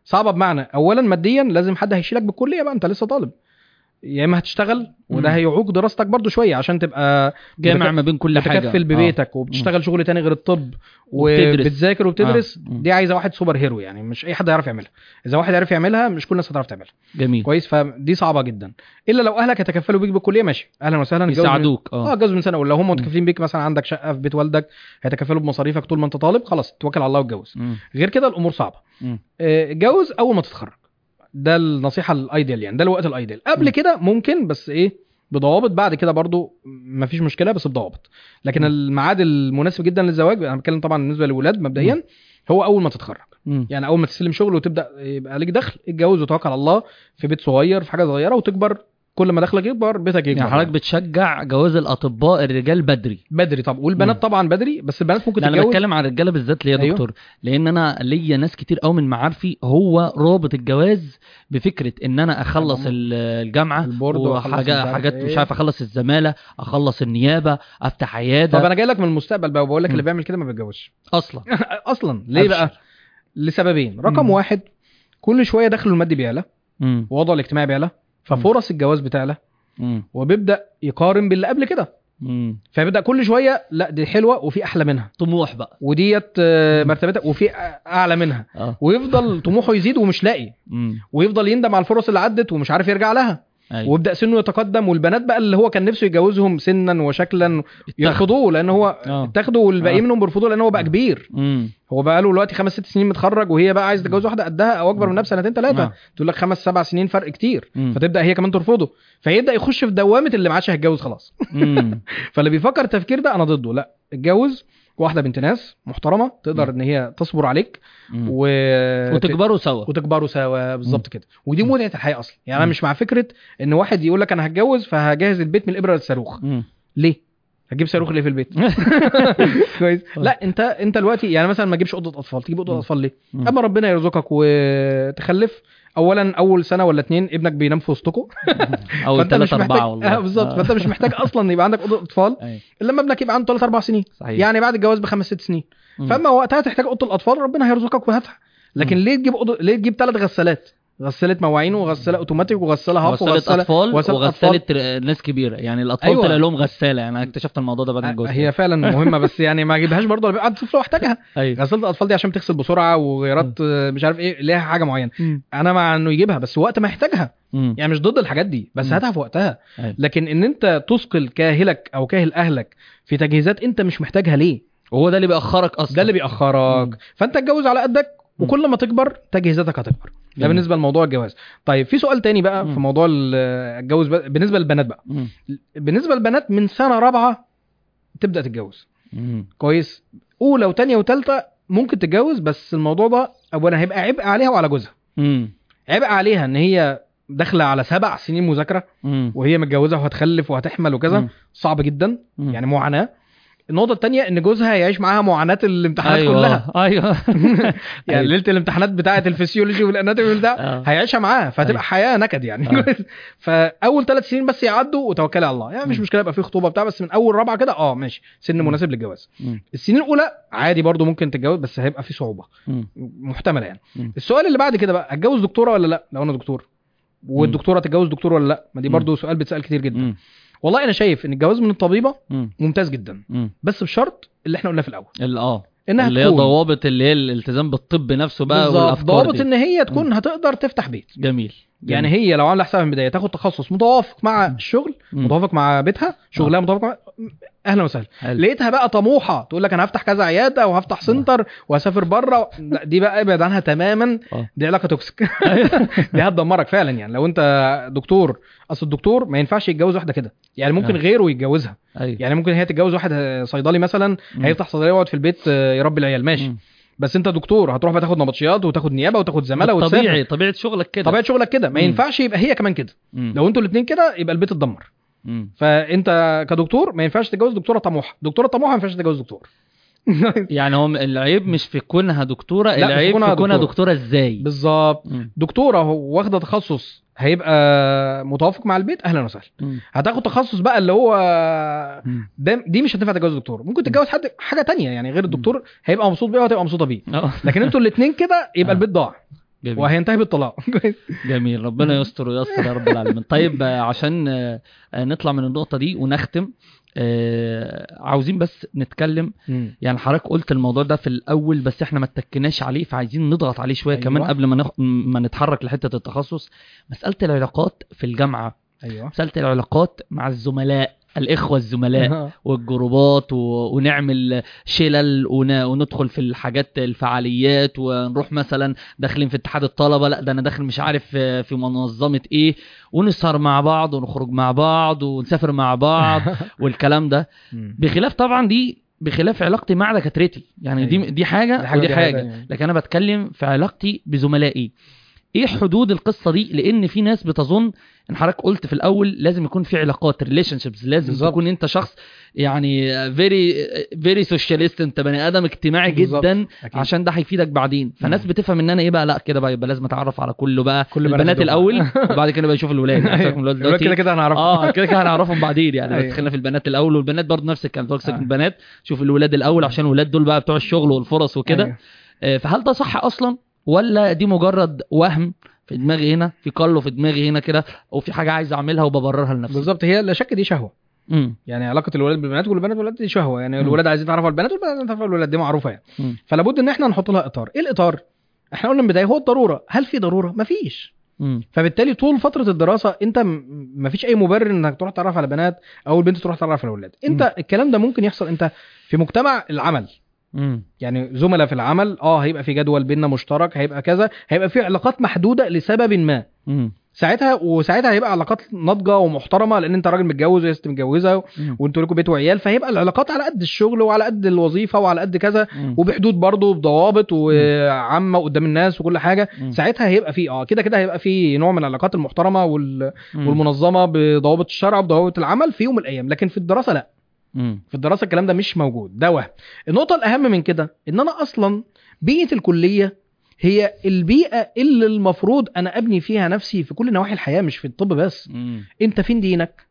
صعبه بمعنى اولا ماديا لازم حد هيشيلك بالكليه بقى انت لسه طالب يا اما هتشتغل وده مم. هيعوق دراستك برضو شويه عشان تبقى جامع بت- ما بين كل حاجه بتكفل آه. ببيتك وبتشتغل شغل تاني غير الطب وبتدرس. وبتذاكر وبتدرس آه. مم. دي عايزه واحد سوبر هيرو يعني مش اي حد يعرف يعملها اذا واحد يعرف يعملها مش كل الناس هتعرف تعملها جميل كويس فدي صعبه جدا الا لو اهلك يتكفلوا بيك بالكليه ماشي اهلا وسهلا اتجوز من- يساعدوك اه اه اتجوز من سنه اولى لو هم متكفلين بيك مثلا عندك شقه في بيت والدك هيتكفلوا بمصاريفك طول ما انت طالب خلاص توكل على الله واتجوز مم. غير كده الامور صعبه مم. آه، اتجوز اول ما تتخرج ده النصيحه الايديال يعني ده الوقت الايديال قبل م. كده ممكن بس ايه بضوابط بعد كده برضو مفيش مشكله بس بضوابط لكن م. الميعاد المناسب جدا للزواج انا بتكلم طبعا بالنسبه للولاد مبدئيا هو اول ما تتخرج مم. يعني اول ما تستلم شغل وتبدا يبقى ليك دخل اتجوز وتوكل على الله في بيت صغير في حاجه صغيره وتكبر كل ما دخلك يكبر بيتك يكبر يعني حضرتك بتشجع جواز الاطباء الرجال بدري بدري طب والبنات م. طبعا بدري بس البنات ممكن لا انا تتجوز بتكلم عن الرجاله بالذات ليه يا أيوه. دكتور لان انا ليا ناس كتير قوي من معارفي هو رابط الجواز بفكره ان انا اخلص أيوه. ال- الجامعه البورد وأخلص مش وحاجات عارف حاجات إيه. مش عارف اخلص الزماله اخلص النيابه افتح عياده طب انا جاي لك من المستقبل بقى وبقول لك م. اللي بيعمل كده ما بيتجوزش اصلا اصلا ليه أبشر. بقى لسببين رقم مم. واحد كل شويه دخله المادي بيعلى مم. ووضعه الاجتماعي بيعلى ففرص الجواز بتعلى مم. وبيبدا يقارن باللي قبل كده مم. فبيبدا كل شويه لا دي حلوه وفي احلى منها طموح بقى وديت آه، مم. مرتبتها وفي اعلى منها اه ويفضل طموحه يزيد ومش لاقي مم. ويفضل يندم على الفرص اللي عدت ومش عارف يرجع لها أيوه. ويبدا سنه يتقدم والبنات بقى اللي هو كان نفسه يتجوزهم سنا وشكلا يرفضوه لان هو آه. اتاخدوا والباقيين آه. منهم بيرفضوه لان هو بقى كبير مم. هو بقى له دلوقتي خمس ست سنين متخرج وهي بقى عايز تتجوز واحده قدها او اكبر منها بسنتين ثلاثه آه. تقول لك خمس سبع سنين فرق كتير مم. فتبدا هي كمان ترفضه فيبدا يخش في دوامه اللي ما عادش هيتجوز خلاص مم. فاللي بيفكر التفكير ده انا ضده لا اتجوز واحده بنت ناس محترمه تقدر مم. ان هي تصبر عليك مم. و... وتكبروا سوا وتكبروا سوا بالظبط كده ودي مم. متعه الحياه اصلا يعني انا مم. مش مع فكره ان واحد يقول لك انا هتجوز فهجهز البيت من الابره للصاروخ مم. ليه هتجيب صاروخ ليه في البيت كويس آه. لا انت انت دلوقتي يعني مثلا ما تجيبش اوضه اطفال تجيب اوضه مم. اطفال ليه مم. اما ربنا يرزقك وتخلف اولا اول سنه ولا اتنين ابنك بينام في وسطكم او فانت مش ثلاثة محتاج أربعة والله اه بالظبط فانت مش محتاج اصلا يبقى عندك اوضه اطفال أيوه. الا لما ابنك يبقى عنده 3 4 سنين صحيح يعني بعد الجواز بخمس ست سنين مم. فاما وقتها تحتاج اوضه الاطفال ربنا هيرزقك وهاتها لكن مم. ليه تجيب أوضة... ليه تجيب ثلاث غسالات غساله مواعين وغساله اوتوماتيك وغساله هاف غسالة وغساله اطفال وغسالة وغسالة ر- ناس كبيره يعني الاطفال أيوة. طلع لهم غساله يعني انا اكتشفت الموضوع ده بعد ما اتجوزت هي فعلا مهمه بس يعني ما اجيبهاش برضه لو عند طفل واحتاجها ايوه غساله الاطفال دي عشان بتغسل بسرعه وغيرات آه، مش عارف ايه ليها حاجه معينه مم. انا مع انه يجيبها بس وقت ما يحتاجها مم. يعني مش ضد الحاجات دي بس مم. هاتها في وقتها أيوة. لكن ان انت تثقل كاهلك او كاهل اهلك في تجهيزات انت مش محتاجها ليه وهو ده اللي بيأخرك اصلا ده اللي بيأخرك مم. فانت اتجوز على قدك مم. وكل ما تكبر تجهيزاتك هتكبر ده جميل. بالنسبه لموضوع الجواز طيب في سؤال تاني بقى مم. في موضوع ال- الجواز بقى- بالنسبه للبنات بقى مم. بالنسبه للبنات من سنه رابعه تبدا تتجوز مم. كويس اولى وثانيه وثالثه ممكن تتجوز بس الموضوع ده اولا هيبقى عبء عليها وعلى جوزها مم. عبء عليها ان هي داخله على سبع سنين مذاكره مم. وهي متجوزه وهتخلف وهتحمل وكذا مم. صعب جدا مم. يعني معاناه النقطه الثانيه ان جوزها يعيش معاها معاناه الامتحانات ايوه كلها ايوه يعني أيوة. ليله الامتحانات بتاعه الفسيولوجي والاناتومي والبتاع آه. هيعيشها معاها فهتبقى أيوة. حياه نكد يعني آه. فاول ثلاث سنين بس يعدوا وتوكلي على الله يعني مش مم. مشكله يبقى في خطوبه بتاع بس من اول رابعه كده اه ماشي سن مم. مناسب للجواز مم. السنين الاولى عادي برضو ممكن تتجوز بس هيبقى في صعوبه مم. محتمله يعني مم. السؤال اللي بعد كده بقى اتجوز دكتوره ولا لا لو انا دكتور والدكتوره تتجوز دكتور ولا لا ما دي مم. برضو سؤال بيتسال كتير جدا مم. والله انا شايف ان الجواز من الطبيبه مم. ممتاز جدا مم. بس بشرط اللي احنا قلناه في الاول ال- اه انها اللي هي تكون ضوابط اللي هي الالتزام بالطب نفسه بقى بالظبط والافكار ضوابط دي ان هي تكون هتقدر تفتح بيت جميل يعني جميل. هي لو عامله حسابها من البدايه تاخد تخصص متوافق مع مم. الشغل مم. متوافق مع بيتها شغلها متوافق مع اهلا وسهلا حلو. لقيتها بقى طموحه تقول لك انا هفتح كذا عياده وهفتح سنتر وهسافر بره لا، دي بقى ابعد عنها تماما آه. دي علاقه توكسيك دي هتدمرك فعلا يعني لو انت دكتور اصل الدكتور ما ينفعش يتجوز واحده كده يعني ممكن آه. غيره يتجوزها ايوه يعني ممكن هي تتجوز واحد صيدلي مثلا مم. هيفتح صيدليه ويقعد في البيت آه، يربي العيال ماشي مم. بس انت دكتور هتروح بقى تاخد نبطشيات وتاخد نيابه وتاخد زماله وتسافر طبيعي طبيعه شغلك كده طبيعه شغلك كده ما مم. ينفعش يبقى هي كمان كده مم. لو انتوا الاثنين كده يبقى البيت اتدمر مم. فانت كدكتور ما ينفعش تتجوز دكتوره طموحه دكتوره طموحه ما ينفعش تتجوز دكتور يعني هو العيب مش في كونها دكتوره لا، مش في العيب كونها في كونها دكتورة. دكتوره ازاي بالظبط مم. دكتوره واخده تخصص هيبقى متوافق مع البيت اهلا وسهلا مم. هتاخد تخصص بقى اللي هو مم. ده دي مش هتنفع تتجوز دكتور ممكن تتجوز حد حاجه تانية يعني غير الدكتور هيبقى مبسوط بيها وهتبقى مبسوطه بيه اه لكن انتوا الاثنين كده يبقى آه. البيت ضاع جميل وهينتهي بالطلاق جميل ربنا يستر وييسر يا رب العالمين طيب آه، عشان آه، آه، نطلع من النقطه دي ونختم آه، عاوزين بس نتكلم يعني حضرتك قلت الموضوع ده في الاول بس احنا ما اتكناش عليه فعايزين نضغط عليه شويه أيوة. كمان قبل ما نخ... ما نتحرك لحته التخصص مساله العلاقات في الجامعه ايوه مساله العلاقات مع الزملاء الاخوه الزملاء والجروبات و... ونعمل شلل ون... وندخل في الحاجات الفعاليات ونروح مثلا داخلين في اتحاد الطلبه لا ده انا داخل مش عارف في في منظمه ايه ونسهر مع بعض ونخرج مع بعض ونسافر مع بعض والكلام ده مم. بخلاف طبعا دي بخلاف علاقتي مع دكاترتي يعني دي أيوة. دي حاجه دي حاجة ودي ودي حاجة حاجه تانية. لكن انا بتكلم في علاقتي بزملائي ايه حدود القصه دي لان في ناس بتظن ان حضرتك قلت في الاول لازم يكون في علاقات ريليشن شيبس لازم بالظبط. تكون انت شخص يعني فيري فيري سوشياليست انت بني ادم اجتماعي بالظبط. جدا أكيد. عشان ده هيفيدك بعدين فالناس بتفهم ان انا ايه بقى لا كده بقى يبقى لازم اتعرف على كله بقى كل بنات البنات الدفعة. الاول وبعد كده بقى يشوف الولاد يعني سيبك من الولاد الولاد دلوقتي كده كده هنعرفها اه كده كده هنعرفهم بعدين يعني بس أيوة. خلينا في البنات الاول والبنات برضه نفس الكلام توكسيك آه. من البنات شوف الولاد الاول عشان الولاد دول بقى بتوع الشغل والفرص وكده أيوة. آه، فهل ده صح اصلا ولا دي مجرد وهم في دماغي هنا في قلو في دماغي هنا كده وفي حاجه عايز اعملها وببررها لنفسي بالظبط هي لا شك دي شهوه امم يعني علاقه الولاد بالبنات والبنات بالولاد دي شهوه يعني مم. الولاد عايزين يتعرفوا على البنات والبنات عايزين يتعرفوا على الولاد دي معروفه يعني مم. فلا بد ان احنا نحط لها اطار ايه الاطار احنا قلنا من البدايه هو الضروره هل في ضروره مفيش امم فبالتالي طول فتره الدراسه انت م- مفيش اي مبرر انك تروح تتعرف على بنات او البنت تروح تتعرف على اولاد انت مم. الكلام ده ممكن يحصل انت في مجتمع العمل امم يعني زملاء في العمل اه هيبقى في جدول بيننا مشترك هيبقى كذا هيبقى في علاقات محدوده لسبب ما امم ساعتها وساعتها هيبقى علاقات ناضجه ومحترمه لان انت راجل متجوز وهي ست متجوزه وانتوا لكم بيت وعيال فهيبقى العلاقات على قد الشغل وعلى قد الوظيفه وعلى قد كذا وبحدود برضه بضوابط وعامه قدام الناس وكل حاجه ساعتها هيبقى في اه كده كده هيبقى في نوع من العلاقات المحترمه وال... والمنظمه بضوابط الشرع وبضوابط العمل في يوم من الايام لكن في الدراسه لا امم في الدراسه الكلام ده مش موجود ده وهم النقطه الاهم من كده ان انا اصلا بيئه الكليه هي البيئه اللي المفروض انا ابني فيها نفسي في كل نواحي الحياه مش في الطب بس انت فين دينك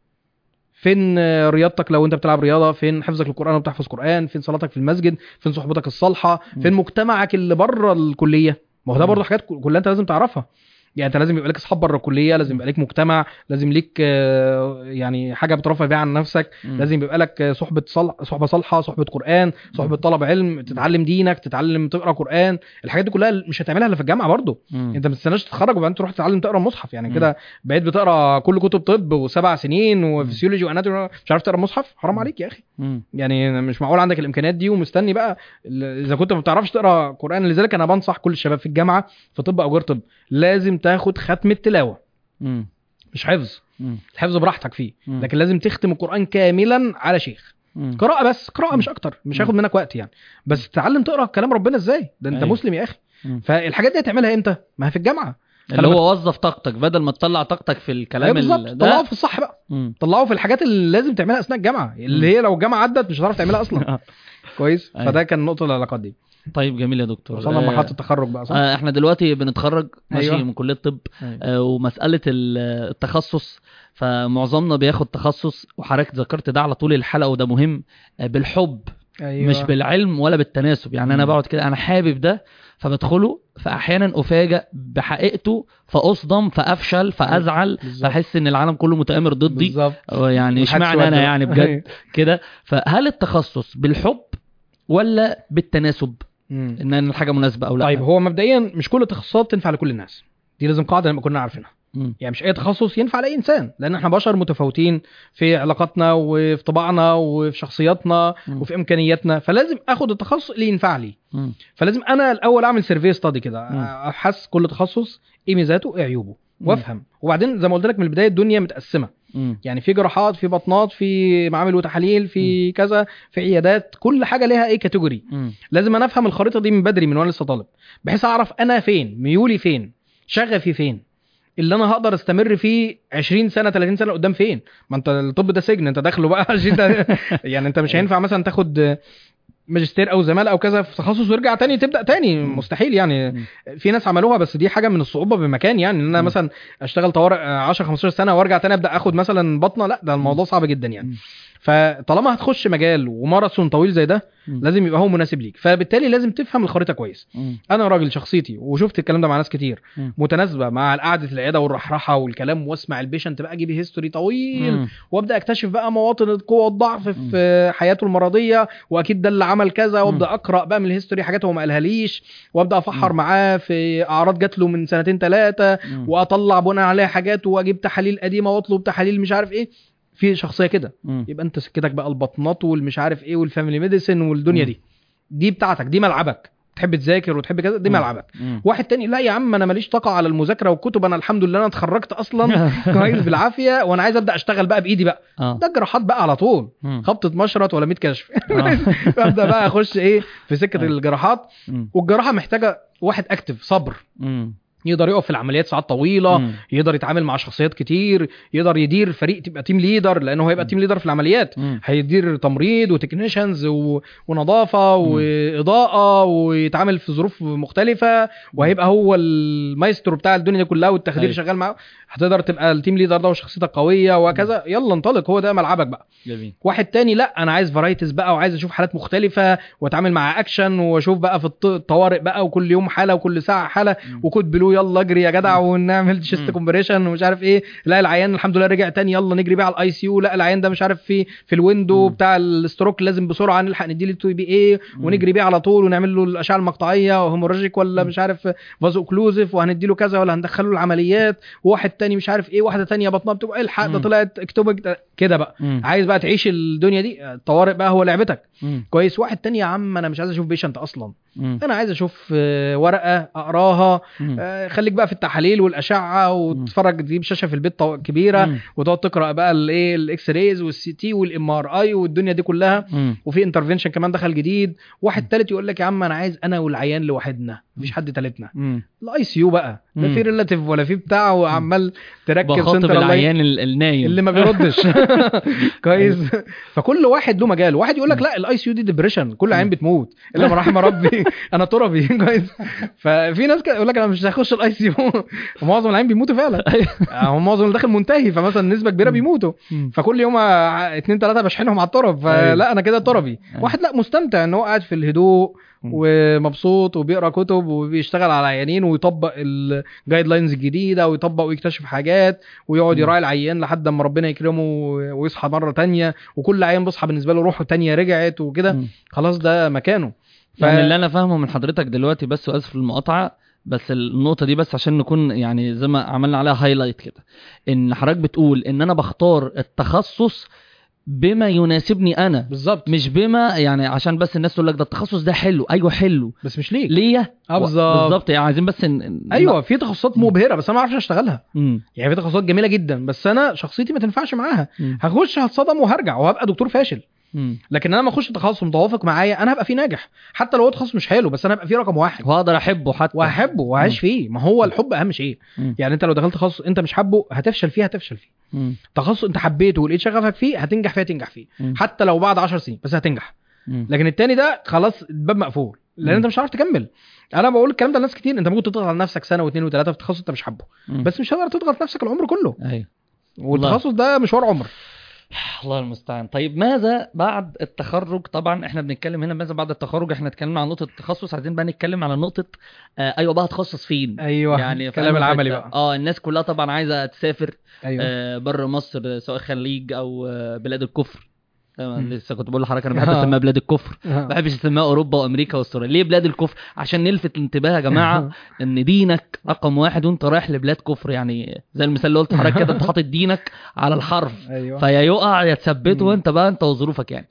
فين آه، رياضتك لو انت بتلعب رياضه فين حفظك للقران وبتحفظ قران فين صلاتك في المسجد فين صحبتك الصالحه مم. فين مجتمعك اللي بره الكليه ما هو ده مم. برضه حاجات كلها انت لازم تعرفها يعني انت لازم يبقى لك اصحاب بره الكليه لازم يبقى لك مجتمع لازم ليك آه، يعني حاجه بترفع بيها عن نفسك لازم يبقى لك آه، صحبه صل... صحبه صالحه صحبه قران صحبه طلب علم تتعلم دينك تتعلم تقرا قران الحاجات دي كلها مش هتعملها الا في الجامعه برضه انت ما تستناش تتخرج وبعدين تروح تتعلم تقرا مصحف يعني مم. كده بقيت بتقرا كل كتب طب وسبع سنين وفسيولوجي واناتومي مش عارف تقرا مصحف حرام مم. عليك يا اخي يعني مش معقول عندك الامكانيات دي ومستني بقى ال- اذا كنت ما بتعرفش تقرا قران لذلك انا بنصح كل الشباب في الجامعه في طب او غير طب لازم تاخد ختم التلاوه مش حفظ الحفظ براحتك فيه مم. لكن لازم تختم القران كاملا على شيخ قراءه بس قراءه مش اكتر مش هياخد منك وقت يعني بس تتعلم تقرا كلام ربنا ازاي ده انت أيوة. مسلم يا اخي فالحاجات دي هتعملها امتى ما هي في الجامعه اللي خلي هو وظف طاقتك بدل ما تطلع طاقتك في أيوة الكلام بالظبط ال- طلعوا ده في الصح بقى مم. طلعوا في الحاجات اللي لازم تعملها اثناء الجامعه اللي مم. هي لو الجامعه عدت مش هتعرف تعملها اصلا كويس أيوة. فده كان نقطه العلاقات دي طيب جميل يا دكتور وصلنا آه، لمرحله التخرج بقى صح آه، احنا دلوقتي بنتخرج ماشي أيوة. من كليه الطب أيوة. آه، ومساله ال- التخصص فمعظمنا بياخد تخصص وحضرتك ذكرت ده على طول الحلقه وده مهم آه، بالحب أيوة. مش بالعلم ولا بالتناسب يعني انا مم. بقعد كده انا حابب ده فبدخله فاحيانا افاجئ بحقيقته فاصدم فافشل فازعل بالظبط. فاحس ان العالم كله متآمر ضدي بالظبط آه، يعني والحدث اشمعنى ودى انا بقى. يعني بجد كده فهل التخصص بالحب ولا بالتناسب مم. ان أنا الحاجه مناسبه او لا طيب هو مبدئيا مش كل التخصصات تنفع لكل الناس دي لازم قاعده نبقى كلنا عارفينها مم. يعني مش اي تخصص ينفع لاي انسان لان احنا بشر متفاوتين في علاقاتنا وفي طباعنا وفي شخصياتنا مم. وفي امكانياتنا فلازم اخد التخصص اللي ينفع لي مم. فلازم انا الاول اعمل سيرفي ستادي كده مم. ابحث كل تخصص ايه ميزاته ايه عيوبه مم. وافهم وبعدين زي ما قلت لك من البدايه الدنيا متقسمه مم. يعني في جراحات في بطنات في معامل وتحاليل في كذا في عيادات كل حاجه ليها ايه كاتيجوري مم. لازم انا افهم الخريطه دي من بدري من وانا لسه طالب بحيث اعرف انا فين ميولي فين شغفي فين اللي انا هقدر استمر فيه 20 سنه 30 سنه قدام فين ما انت الطب ده سجن انت داخله بقى 20 ده يعني انت مش هينفع مثلا تاخد ماجستير او زماله او كذا في تخصص ويرجع تاني تبدا تاني مم. مستحيل يعني مم. في ناس عملوها بس دي حاجه من الصعوبه بمكان يعني ان انا مم. مثلا اشتغل طوارئ 10 15 سنه وارجع تاني ابدا اخد مثلا بطنه لا ده الموضوع صعب جدا يعني مم. فطالما هتخش مجال وماراثون طويل زي ده مم. لازم يبقى هو مناسب ليك فبالتالي لازم تفهم الخريطه كويس مم. انا راجل شخصيتي وشفت الكلام ده مع ناس كتير مم. متناسبه مع قعده العياده والرحرحه والكلام واسمع البيشنت بقى اجيب هيستوري طويل مم. وابدا اكتشف بقى مواطن القوه والضعف في حياته المرضيه واكيد ده اللي عمل كذا وابدا اقرا بقى من الهيستوري حاجات هو ما قالها ليش وابدا افحر مم. معاه في اعراض جات له من سنتين ثلاثه مم. واطلع بناء عليها حاجات واجيب تحاليل قديمه واطلب تحاليل مش عارف ايه في شخصيه كده مم. يبقى انت سكتك بقى البطنات والمش عارف ايه والفاميلي ميديسن والدنيا مم. دي دي بتاعتك دي ملعبك تحب تذاكر وتحب كذا دي مم. ملعبك مم. واحد تاني لا يا عم انا ماليش طاقه على المذاكره والكتب انا الحمد لله انا اتخرجت اصلا كويس بالعافيه وانا عايز ابدا اشتغل بقى بايدي بقى اه ده جراحات بقى على طول مم. خبطه مشرط ولا 100 كشف آه. ابدا بقى اخش ايه في سكه أيوة. الجراحات مم. والجراحه محتاجه واحد اكتف صبر مم. يقدر يقف في العمليات ساعات طويله مم. يقدر يتعامل مع شخصيات كتير يقدر يدير فريق تبقى تيم ليدر لانه هيبقى مم. تيم ليدر في العمليات مم. هيدير تمريض وتكنيشنز و... ونظافه واضاءه ويتعامل في ظروف مختلفه وهيبقى هو المايسترو بتاع الدنيا دي كلها والتخدير أيوة. شغال معاه هتقدر تبقى التيم ليدر ده وشخصيتك قويه وكذا يلا انطلق هو ده ملعبك بقى جميل واحد تاني لا انا عايز فرايتيز بقى وعايز اشوف حالات مختلفه واتعامل مع اكشن واشوف بقى في الط- الطوارئ بقى وكل يوم حاله وكل ساعه حاله مم. وكود بلو يلا اجري يا جدع ونعمل شيست مم. كومبريشن ومش عارف ايه لا العيان الحمد لله رجع تاني يلا نجري بقى على الاي سي يو لا العيان ده مش عارف في في الويندو مم. بتاع الستروك لازم بسرعه نلحق نديله تو بي ايه مم. ونجري بيه على طول ونعمل له الاشعه المقطعيه وهيموراجيك ولا مم. مش عارف فازو اوكلوزيف وهنديله كذا ولا هندخله العمليات وواحد تاني مش عارف ايه واحده تانية بطنها بتبقى الحق ده مم. طلعت اكتوبك كده بقى مم. عايز بقى تعيش الدنيا دي الطوارئ بقى هو لعبتك مم. كويس واحد تاني يا عم انا مش عايز اشوف بيشنت اصلا مم. انا عايز اشوف آه، ورقه اقراها مم. آه، خليك بقى في التحاليل والاشعه وتتفرج تجيب شاشه في البيت طو- كبيره مم. وتقعد تقرا بقى الايه الاكس رايز والسي تي والام ار اي والدنيا دي كلها مم. وفي انترفنشن كمان دخل جديد واحد تالت يقول لك يا عم انا عايز انا والعيان لوحدنا مفيش حد تالتنا مم. الاي سي يو بقى لا مم. في ريلاتيف ولا في بتاع وعمال تركب بخاطب central line. العيان ال- النايم اللي ما بيردش كويس فكل واحد له مجال واحد يقول لك لا الاي سي يو دي ديبريشن كل عين بتموت الا ما رحم ربي انا تربي كويس ففي ناس كده يقول لك انا مش هخش الاي سي يو ومعظم العين بيموتوا فعلا هو معظم اللي داخل منتهي فمثلا نسبه كبيره بيموتوا مم. فكل يوم ع- اتنين تلاته بشحنهم على الطرب أيوة. فلا انا كده تربي أيوة. واحد لا مستمتع ان هو قاعد في الهدوء مم. ومبسوط وبيقرا كتب وبيشتغل على عيانين ويطبق الجايد لاينز الجديده ويطبق ويكتشف حاجات ويقعد مم. يراعي العيان لحد اما ربنا يكرمه ويصحى مره تانية وكل عيان بيصحى بالنسبه له روحه تانية رجعت وكده مم. خلاص ده مكانه ف... يعني اللي انا فاهمه من حضرتك دلوقتي بس واسف المقاطعه بس النقطه دي بس عشان نكون يعني زي ما عملنا عليها هايلايت كده ان حضرتك بتقول ان انا بختار التخصص بما يناسبني انا بالظبط مش بما يعني عشان بس الناس تقول لك ده التخصص ده حلو ايوه حلو بس مش ليك ليا اه بالظبط بالظبط يعني عايزين بس ن... ايوه في تخصصات مبهره بس انا ما اعرفش اشتغلها مم. يعني في تخصصات جميله جدا بس انا شخصيتي ما تنفعش معاها مم. هخش هتصدم وهرجع وهبقى دكتور فاشل مم. لكن انا ما اخش تخصص متوافق معايا انا هبقى فيه ناجح حتى لو هو تخصص مش حلو بس انا هبقى فيه رقم واحد وهقدر احبه حتى وهحبه وهعيش مم. فيه ما هو الحب اهم شيء مم. يعني انت لو دخلت تخصص انت مش حابه هتفشل فيه هتفشل فيه مم. تخصص انت حبيته ولقيت شغفك فيه هتنجح فيه هتنجح فيه مم. حتى لو بعد 10 سنين بس هتنجح مم. لكن التاني ده خلاص الباب مقفول لان مم. انت مش عارف تكمل انا بقول الكلام ده لناس كتير انت ممكن تضغط على نفسك سنه واثنين وثلاثه في تخصص انت مش حابه مم. بس مش هتقدر تضغط نفسك العمر كله ايوه والتخصص ده مشوار عمر الله المستعان طيب ماذا بعد التخرج طبعا احنا بنتكلم هنا ماذا بعد التخرج احنا اتكلمنا عن نقطه التخصص عايزين بقى نتكلم على نقطه آه ايوه بقى هتخصص فين ايوه يعني في الكلام أنهي العملي حتة؟ بقى اه الناس كلها طبعا عايزه تسافر ايوه آه بره مصر سواء خليج او آه بلاد الكفر تمام مم. لسه كنت بقول لحضرتك انا بحب آه. اسميها بلاد الكفر ما آه. بحبش اسميها اوروبا وامريكا واستراليا ليه بلاد الكفر عشان نلفت الانتباه يا جماعه ان دينك رقم واحد وانت رايح لبلاد كفر يعني زي المثال اللي قلت لحضرتك كده انت حاطط دينك على الحرف ايوه فيا يقع يا تثبته مم. وانت بقى انت وظروفك يعني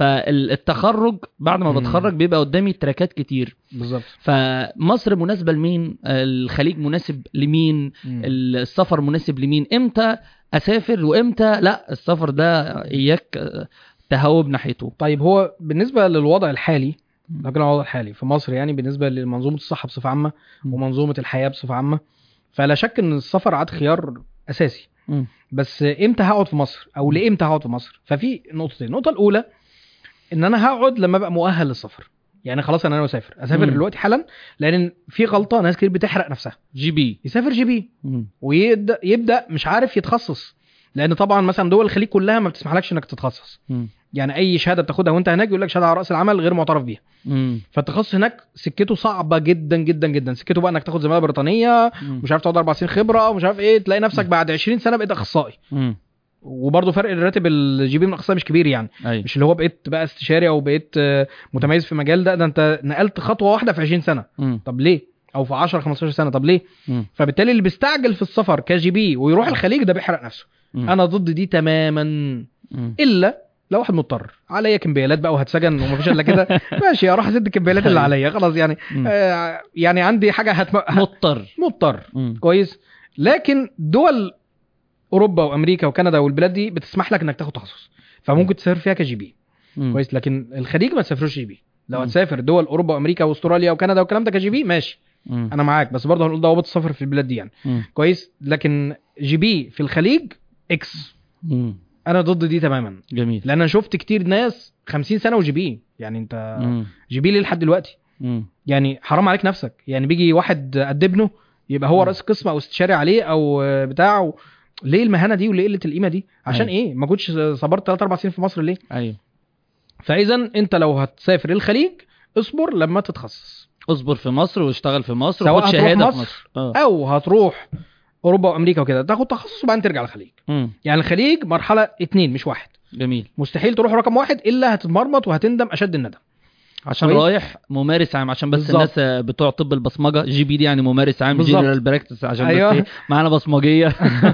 فالتخرج بعد ما مم. بتخرج بيبقى قدامي تراكات كتير بالظبط فمصر مناسبه لمين الخليج مناسب لمين مم. السفر مناسب لمين امتى اسافر وامتى لا السفر ده اياك آه، تهوب ناحيته طيب هو بالنسبه للوضع الحالي مم. لكن الوضع الحالي في مصر يعني بالنسبه لمنظومه الصحه بصفه عامه مم. ومنظومه الحياه بصفه عامه فلا شك ان السفر عاد خيار اساسي مم. بس امتى هقعد في مصر او لامتى هقعد في مصر ففي نقطتين النقطه الاولى ان انا هقعد لما ابقى مؤهل للسفر يعني خلاص انا ناوي اسافر اسافر مم. دلوقتي حالا لان في غلطه ناس كتير بتحرق نفسها جي بي يسافر جي بي مم. ويبدا يبدا مش عارف يتخصص لان طبعا مثلا دول الخليج كلها ما بتسمحلكش انك تتخصص مم. يعني اي شهاده بتاخدها وانت هناك يقول لك شهاده على راس العمل غير معترف بيها مم. فالتخصص هناك سكته صعبه جدا جدا جدا سكته بقى انك تاخد زماله بريطانيه مم. مش عارف تقعد اربع سنين خبره ومش عارف ايه تلاقي نفسك بعد 20 سنه بقيت اخصائي مم. وبرضه فرق الراتب الجي بي من اخصائي مش كبير يعني ايوه مش اللي هو بقيت بقى استشاري او بقيت آه، متميز في مجال ده ده انت نقلت خطوه واحده في 20 سنه مم. طب ليه او في 10 15 سنه طب ليه مم. فبالتالي اللي بيستعجل في السفر كجي بي ويروح الخليج ده بيحرق نفسه مم. انا ضد دي تماما مم. الا لو واحد مضطر عليا كمبيالات بقى وهتسجن ومفيش الا كده ماشي اروح اسد الكمبيالات اللي أيوة. عليا خلاص يعني مم. آه يعني عندي حاجه هتم... مضطر مضطر مم. كويس لكن دول اوروبا وامريكا وكندا والبلاد دي بتسمح لك انك تاخد تخصص فممكن تسافر فيها كجي بي مم. كويس لكن الخليج ما تسافروش جي بي لو مم. هتسافر دول اوروبا وامريكا واستراليا وكندا والكلام ده كجي بي ماشي مم. انا معاك بس برضه هنقول ضوابط السفر في البلاد دي يعني مم. كويس لكن جي بي في الخليج اكس مم. انا ضد دي تماما جميل لان انا شفت كتير ناس 50 سنه وجي بي يعني انت مم. جي بي ليه لحد دلوقتي مم. يعني حرام عليك نفسك يعني بيجي واحد قد ابنه يبقى هو مم. رئيس قسم او استشاري عليه او بتاع و... ليه المهانه دي وليه قله القيمه دي عشان أيوة. ايه ما كنتش صبرت 3 4 سنين في مصر ليه ايوه فاذا انت لو هتسافر الخليج اصبر لما تتخصص اصبر في مصر واشتغل في مصر سواء وخد هتروح شهاده في مصر مصر اه او هتروح اوروبا وامريكا وكده تاخد تخصص وبعدين ترجع الخليج مم. يعني الخليج مرحله اتنين مش واحد جميل مستحيل تروح رقم واحد الا هتتمرمط وهتندم اشد الندم عشان كويس. رايح ممارس عام عشان بس بالظبط. الناس آه، بتوع طب البصمجه جي بي دي يعني ممارس عام بالظبط. جنرال براكتس عشان أيوة. بس ايه معانا بصمجيه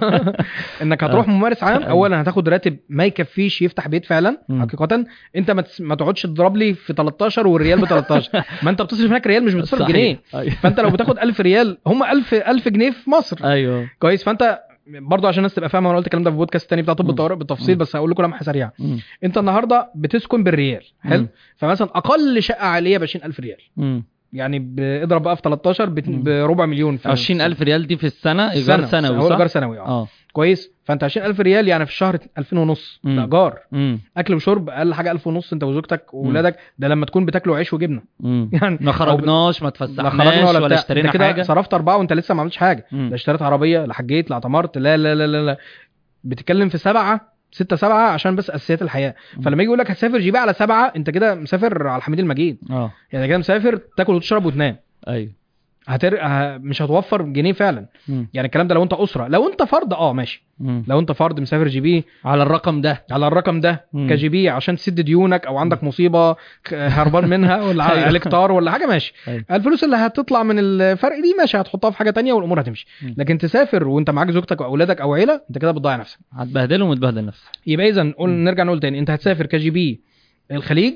انك هتروح ممارس عام أيوة. اولا هتاخد راتب ما يكفيش يفتح بيت فعلا مم. حقيقه انت ما, تس... ما تقعدش تضرب لي في 13 والريال ب 13 ما انت بتصرف هناك ريال مش بتصرف صحيح. جنيه ايوه فانت لو بتاخد 1000 ريال هم 1000 1000 جنيه في مصر ايوه كويس فانت برضه عشان الناس تبقى فاهمه انا قلت الكلام ده في بودكاست تاني بتاع طب مم. الطوارئ بالتفصيل مم. بس هقول لكم لمحه سريعه مم. انت النهارده بتسكن بالريال حلو مم. فمثلا اقل شقه عائليه ب 20000 ريال مم. يعني ب- اضرب بقى في 13 بت- مم. بربع مليون في 20000 ريال دي في السنه ايجار سنة. سنوي هو صح؟ ايجار سنوي اه اه كويس فانت 20000 ريال يعني في الشهر 2000 ونص مم. ده ايجار مم. اكل وشرب اقل حاجه 1000 ونص انت وزوجتك واولادك ده لما تكون بتاكلوا عيش وجبنه مم. يعني ما خرجناش ما لا اتفسحناش خرجنا ولا, ولا, بتاع. اشترينا انت كده حاجه صرفت اربعه وانت لسه ما عملتش حاجه مم. لا اشتريت عربيه لا حجيت لا اعتمرت لا لا لا لا, لا. بتتكلم في سبعه ستة سبعة عشان بس اساسيات الحياه مم. فلما يجي يقول لك هتسافر جيبي على سبعه انت كده مسافر على الحميد المجيد اه يعني كده مسافر تاكل وتشرب وتنام ايوه هتر... ه... مش هتوفر جنيه فعلا مم. يعني الكلام ده لو انت اسره لو انت فرد اه ماشي مم. لو انت فرد مسافر جي بي على الرقم ده على الرقم ده مم. كجي بي عشان تسد ديونك او عندك مصيبه ك- هربان منها ولا أيوة. عليك طار ولا حاجه ماشي أيوة. الفلوس اللي هتطلع من الفرق دي ماشي هتحطها في حاجه تانية والامور هتمشي مم. لكن تسافر وانت معاك زوجتك واولادك او عيله انت كده بتضيع نفسك هتبهدله ومتبهدل نفسك يبقى اذا نقول مم. نرجع نقول تاني انت هتسافر كجي بي الخليج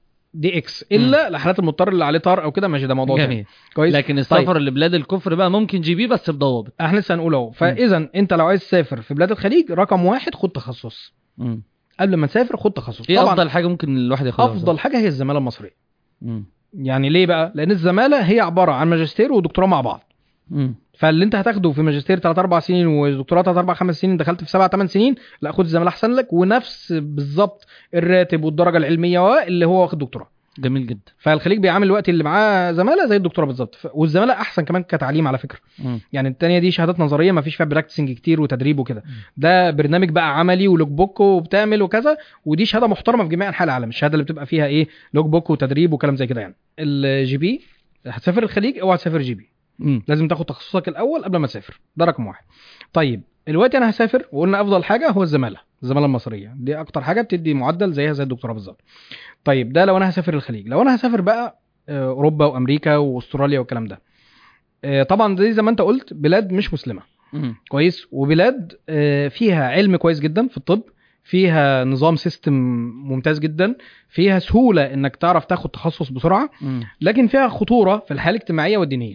دي اكس الا لحالات المضطر اللي عليه طار او كده ماشي ده موضوع تاني جميل كويس لكن السفر لبلاد الكفر بقى ممكن جي بي بس بضوابط احنا لسه هنقول اهو فاذا انت لو عايز تسافر في بلاد الخليج رقم واحد خد تخصص مم. قبل ما تسافر خد تخصص ايه طبعا افضل حاجه ممكن الواحد ياخدها افضل حاجه هي الزماله المصريه مم. يعني ليه بقى لان الزماله هي عباره عن ماجستير ودكتوراه مع بعض مم. فاللي انت هتاخده في ماجستير 3 4 سنين ودكتوراه 3 4 5 سنين دخلت في 7 8 سنين لا خد الزماله احسن لك ونفس بالظبط الراتب والدرجه العلميه اللي هو واخد دكتوراه جميل جدا فالخليج بيعامل الوقت اللي معاه زماله زي الدكتوراه بالظبط ف- والزماله احسن كمان كتعليم على فكره مم. يعني التانية دي شهادات نظريه ما فيش فيها براكتسنج كتير وتدريب وكده ده برنامج بقى عملي ولوج بوك وبتعمل وكذا ودي شهاده محترمه في جميع انحاء العالم الشهاده اللي بتبقى فيها ايه لوج بوك وتدريب وكلام زي كده يعني الجي بي هتسافر الخليج اوعى تسافر جي بي مم. لازم تاخد تخصصك الاول قبل ما تسافر ده رقم واحد طيب دلوقتي انا هسافر وقلنا افضل حاجه هو الزماله الزماله المصريه دي اكتر حاجه بتدي معدل زيها زي الدكتوراه بالظبط طيب ده لو انا هسافر الخليج لو انا هسافر بقى آه، اوروبا وامريكا واستراليا والكلام ده آه، طبعا دي زي ما انت قلت بلاد مش مسلمه مم. كويس وبلاد آه، فيها علم كويس جدا في الطب فيها نظام سيستم ممتاز جدا فيها سهوله انك تعرف تاخد تخصص بسرعه مم. لكن فيها خطوره في الحياه الاجتماعيه والدينيه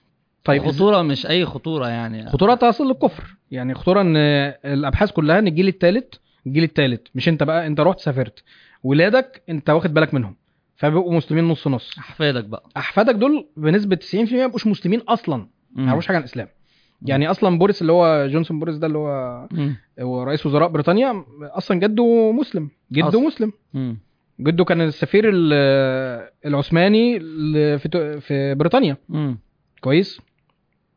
طيب خطوره مش اي خطوره يعني خطوره تصل للكفر يعني خطوره ان الابحاث كلها ان الجيل الثالث الجيل الثالث مش انت بقى انت رحت سافرت ولادك انت واخد بالك منهم فبيبقوا مسلمين نص نص احفادك بقى احفادك دول بنسبه 90% ما يبقوش مسلمين اصلا ما مم. يعرفوش حاجه عن الاسلام يعني اصلا بوريس اللي هو جونسون بوريس ده اللي هو مم. هو رئيس وزراء بريطانيا اصلا جده مسلم جده أصلاً. مسلم مم. جده كان السفير ال- العثماني ل- في تو- في بريطانيا مم. كويس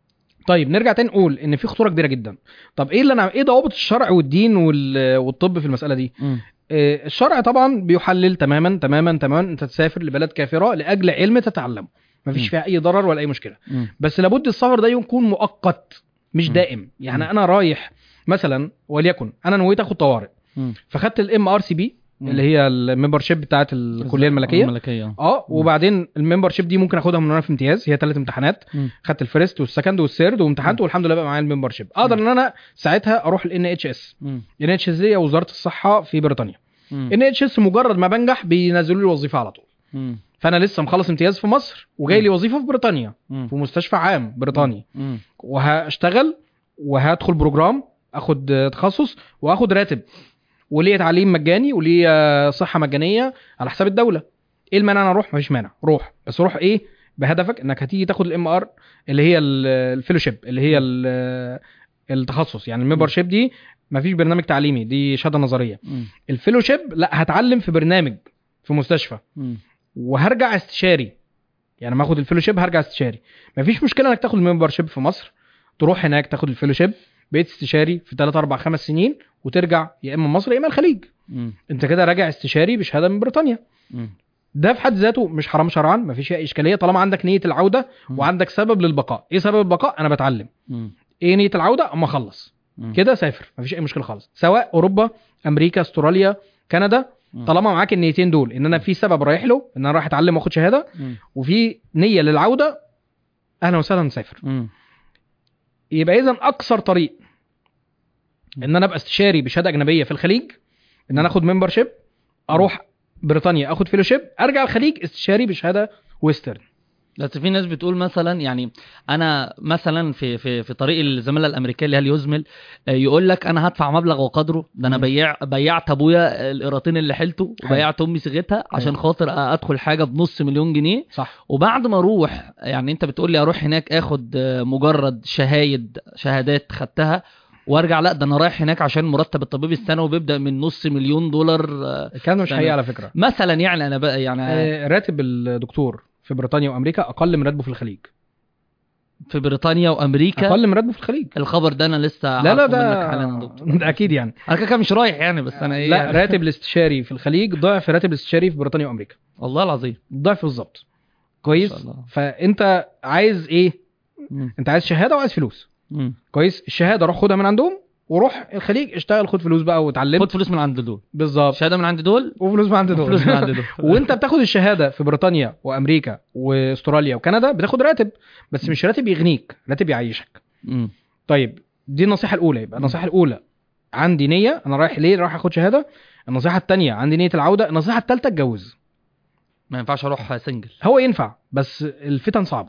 طيب نرجع تاني نقول ان في خطوره كبيره جدا طب ايه اللي انا ايه ضوابط الشرع والدين وال... والطب في المساله دي مم. آه، الشرع طبعا بيحلل تماما تماما تماما انت تسافر لبلد كافره لاجل علم تتعلمه مفيش مم. فيها اي ضرر ولا اي مشكله مم. بس لابد السفر ده يكون مؤقت مش مم. دائم يعني مم. انا رايح مثلا وليكن انا نويت اخد طوارئ مم. فخدت الام ار سي بي مم. اللي هي الممبر شيب بتاعت الكليه الملكيه الملكيه اه وبعدين الممبر شيب دي ممكن اخدها من وانا في امتياز هي ثلاث امتحانات مم. خدت الفيرست والسكند والثيرد وامتحنت والحمد لله بقى معايا الممبر شيب اقدر ان انا ساعتها اروح الان اتش اس مم. الان اتش اس دي وزاره الصحه في بريطانيا مم. ان اتش اس مجرد ما بنجح بينزلوا لي وظيفه على طول مم. فانا لسه مخلص امتياز في مصر وجاي لي وظيفه في بريطانيا مم. في مستشفى عام بريطاني مم. وهشتغل وهدخل بروجرام اخد آه، تخصص واخد راتب وليه تعليم مجاني وليه آه، صحه مجانيه على حساب الدوله ايه المانع انا اروح مفيش مانع روح بس روح ايه بهدفك انك هتيجي تاخد الام ار اللي هي ال- الفيلوشيب اللي هي ال- التخصص يعني الممبر شيب دي مفيش برنامج تعليمي دي شهاده نظريه مم. الفيلوشيب لا هتعلم في برنامج في مستشفى مم. وهرجع استشاري يعني ما اخد الفيلوشيب هرجع استشاري مفيش مشكله انك تاخد الممبر شيب في مصر تروح هناك تاخد الفيلوشيب بقيت استشاري في 3 4 5 سنين وترجع يا اما مصر يا اما الخليج مم. انت كده راجع استشاري بشهاده من بريطانيا مم. ده في حد ذاته مش حرام شرعا مفيش اي اشكاليه طالما عندك نيه العوده مم. وعندك سبب للبقاء ايه سبب البقاء انا بتعلم مم. ايه نيه العوده اما اخلص مم. كده سافر مفيش اي مشكله خالص سواء اوروبا امريكا استراليا كندا مم. طالما معاك النيتين دول ان انا في سبب رايح له ان انا رايح اتعلم واخد شهاده مم. وفي نيه للعوده اهلا وسهلا نسافر مم. يبقى اذا اقصر طريق ان انا ابقى استشاري بشهاده اجنبيه في الخليج ان انا اخد ممبر شيب اروح بريطانيا اخد فيلوشيب ارجع الخليج استشاري بشهاده ويسترن بس في ناس بتقول مثلا يعني انا مثلا في في في طريق الزماله الامريكيه اللي هي اليوزمل آه، يقول لك انا هدفع مبلغ وقدره ده انا مم. بيع بيعت ابويا القيراطين اللي حلته حلو. وبيعت امي صيغتها عشان أيوة. خاطر ادخل حاجه بنص مليون جنيه صح وبعد ما اروح يعني انت بتقول لي اروح هناك اخد آه، مجرد شهايد شهادات خدتها وارجع لا ده انا رايح هناك عشان مرتب الطبيب السنوي بيبدا من نص مليون دولار آه، الكلام ده مش تمام. حقيقي على فكره مثلا يعني انا بقى يعني آه، راتب الدكتور في بريطانيا وامريكا اقل من راتبه في الخليج في بريطانيا وامريكا اقل من راتبه في الخليج الخبر ده انا لسه لا لا عارفه منك حالا يا ده دكتور ده اكيد يعني انا كده كده مش رايح يعني بس انا ايه لا يعني راتب الاستشاري في الخليج ضعف راتب الاستشاري في بريطانيا وامريكا والله العظيم ضعف بالظبط ما كويس شاء الله. فانت عايز ايه مم. انت عايز شهاده وعايز فلوس مم. كويس الشهاده روح خدها من عندهم وروح الخليج اشتغل خد فلوس بقى واتعلم خد فلوس من عند دول بالظبط شهاده من عند دول وفلوس من عند دول وفلوس من عند دول وانت بتاخد الشهاده في بريطانيا وامريكا واستراليا وكندا بتاخد راتب بس مش راتب يغنيك راتب يعيشك مم. طيب دي النصيحه الاولى يبقى النصيحه الاولى عندي نيه انا رايح ليه رايح اخد شهاده النصيحه الثانيه عندي نيه العوده النصيحه الثالثه اتجوز ما ينفعش اروح سنجل هو ينفع بس الفتن صعبه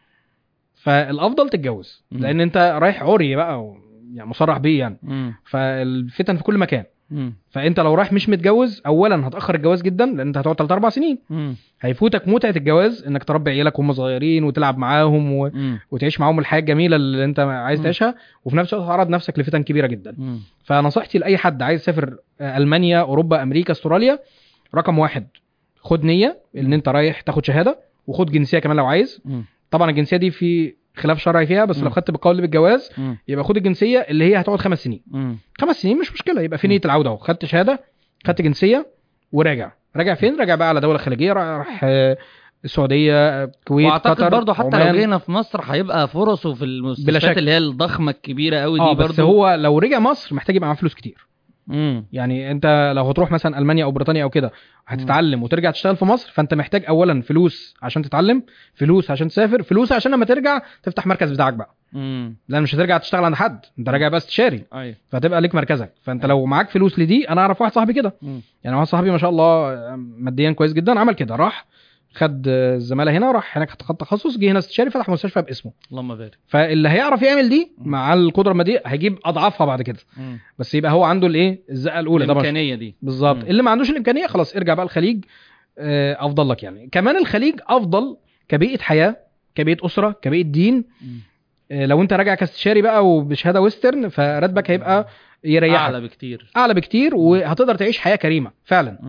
فالافضل تتجوز مم. لان انت رايح عري بقى و- يعني مصرح بيه يعني مم. فالفتن في كل مكان مم. فانت لو رايح مش متجوز اولا هتاخر الجواز جدا لان انت هتقعد 3 4 سنين مم. هيفوتك متعه الجواز انك تربي عيالك وهم صغيرين وتلعب معاهم و... مم. وتعيش معاهم الحياه الجميله اللي انت عايز مم. تعيشها وفي نفس الوقت تعرض نفسك لفتن كبيره جدا مم. فنصيحتي لاي حد عايز يسافر آه، المانيا اوروبا امريكا استراليا رقم واحد خد نيه ان انت رايح تاخد شهاده وخد جنسيه كمان لو عايز مم. طبعا الجنسيه دي في خلاف شرعي فيها بس مم. لو خدت بقول بالجواز مم. يبقى خد الجنسيه اللي هي هتقعد خمس سنين مم. خمس سنين مش مشكله يبقى في مم. نيه العوده اهو خدت شهاده خدت جنسيه وراجع راجع فين راجع بقى على دوله خليجيه راح آه، السعوديه آه، الكويت واعتقد قطر برضه حتى عمان. لو جينا في مصر هيبقى فرصه في بلا المستشفيات شك. اللي هي الضخمه الكبيره قوي دي اه برضه بس هو لو رجع مصر محتاج يبقى معاه فلوس كتير مم. يعني انت لو هتروح مثلا المانيا او بريطانيا او كده هتتعلم وترجع تشتغل في مصر فانت محتاج اولا فلوس عشان تتعلم فلوس عشان تسافر فلوس عشان لما ترجع تفتح مركز بتاعك بقى مم. لان مش هترجع تشتغل عند حد انت راجع بقى استشاري ايوه فهتبقى ليك مركزك فانت لو معاك فلوس لدي انا اعرف واحد صاحبي كده مم. يعني واحد صاحبي ما شاء الله ماديا كويس جدا عمل كده راح خد الزماله هنا راح هناك خد تخصص جه هنا استشاري فتح مستشفى باسمه اللهم بارك فاللي هيعرف يعمل دي مع القدره الماديه هيجيب اضعافها بعد كده مم. بس يبقى هو عنده الايه الزقه الاولى ده مش الامكانيه دي بالظبط مم. اللي ما عندوش الامكانيه خلاص ارجع بقى الخليج آه، افضل لك يعني كمان الخليج افضل كبيئه حياه كبيئه اسره كبيئه دين مم. آه، لو انت راجع كاستشاري بقى وبشهاده ويسترن فراتبك هيبقى يريحك اعلى اعلى, بكتير أعلى بكتير وهتقدر تعيش حياه كريمه فعلا مم.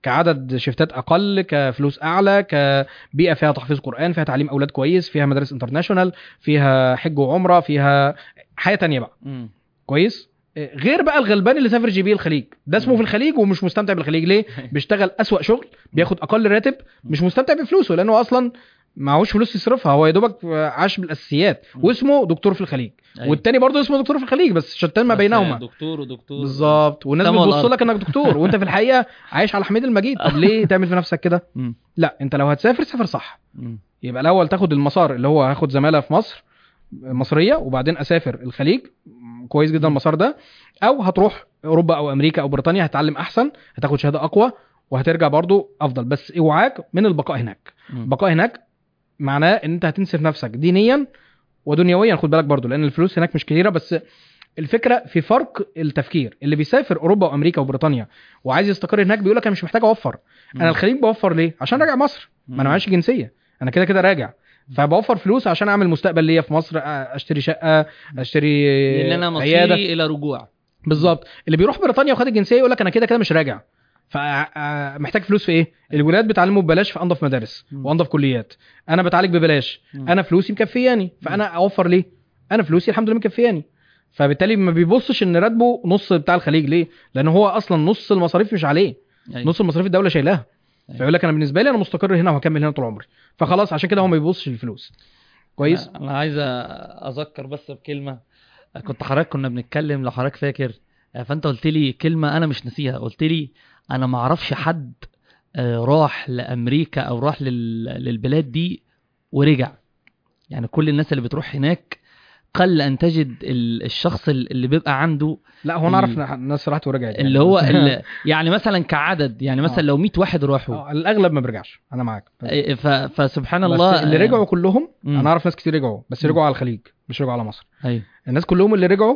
كعدد شيفتات اقل كفلوس اعلى كبيئه فيها تحفيظ قران فيها تعليم اولاد كويس فيها مدارس انترناشونال فيها حج وعمره فيها حياه تانية بقى مم. كويس آه، غير بقى الغلبان اللي سافر جي بي الخليج ده اسمه مم. في الخليج ومش مستمتع بالخليج ليه بيشتغل اسوأ شغل بياخد اقل راتب مش مستمتع بفلوسه لانه اصلا معهوش فلوس يصرفها هو يا دوبك عاش بالاساسيات مم. واسمه دكتور في الخليج أيوة. والتاني برضه اسمه دكتور في الخليج بس شتان ما بس بينهما دكتور ودكتور بالظبط والناس سما بتبص والأرض. لك انك دكتور وانت في الحقيقه عايش على حميد المجيد طب ليه تعمل في نفسك كده مم. لا انت لو هتسافر سافر صح مم. يبقى الاول تاخد المسار اللي هو هاخد زماله في مصر مصريه وبعدين اسافر الخليج م- كويس جدا المسار ده او هتروح اوروبا او امريكا او بريطانيا هتتعلم احسن هتاخد شهاده اقوى وهترجع برضو افضل بس اوعاك من البقاء هناك مم. البقاء هناك معناه ان انت هتنسف نفسك دينيا ودنيويا خد بالك برضو لان الفلوس هناك مش كتيره بس الفكره في فرق التفكير اللي بيسافر اوروبا وامريكا وبريطانيا وعايز يستقر هناك بيقول لك انا مش محتاج اوفر انا الخليج بوفر ليه عشان راجع مصر ما انا معيش جنسيه انا كده كده راجع فبوفر فلوس عشان اعمل مستقبل ليا في مصر أ- اشتري شقه اشتري لان انا عياده مصيري الى رجوع بالظبط اللي بيروح بريطانيا وخد الجنسيه يقول لك انا كده كده مش راجع فمحتاج فلوس في ايه الولاد بيتعلموا ببلاش في انظف مدارس مم. وانظف كليات انا بتعالج ببلاش مم. انا فلوسي مكفياني فانا اوفر ليه انا فلوسي الحمد لله مكفياني فبالتالي ما بيبصش ان راتبه نص بتاع الخليج ليه لان هو اصلا نص المصاريف مش عليه أيوة. نص المصاريف الدوله شايلاها أيوة. فيقول لك انا بالنسبه لي انا مستقر هنا وهكمل هنا طول عمري فخلاص عشان كده هو ما بيبصش للفلوس كويس انا أنا عايز اذكر بس بكلمه كنت حضرتك كنا بنتكلم لو حضرتك فاكر فانت قلت لي كلمه انا مش ناسيها قلت لي انا ما اعرفش حد آه، راح لامريكا او راح لل- للبلاد دي ورجع يعني كل الناس اللي بتروح هناك قل ان تجد ال- الشخص ال- اللي بيبقى عنده لا هو انا اعرف إن ناس راحت ورجعت يعني. اللي هو بس- اللي يعني مثلا كعدد يعني مثلا آه. لو 100 واحد راحوا آه، الاغلب ما بيرجعش انا معاك آه، ف- فسبحان بس الله اللي آه، رجعوا كلهم مم. انا اعرف ناس كتير رجعوا بس مم. رجعوا على الخليج مش رجعوا على مصر ايوه الناس كلهم اللي رجعوا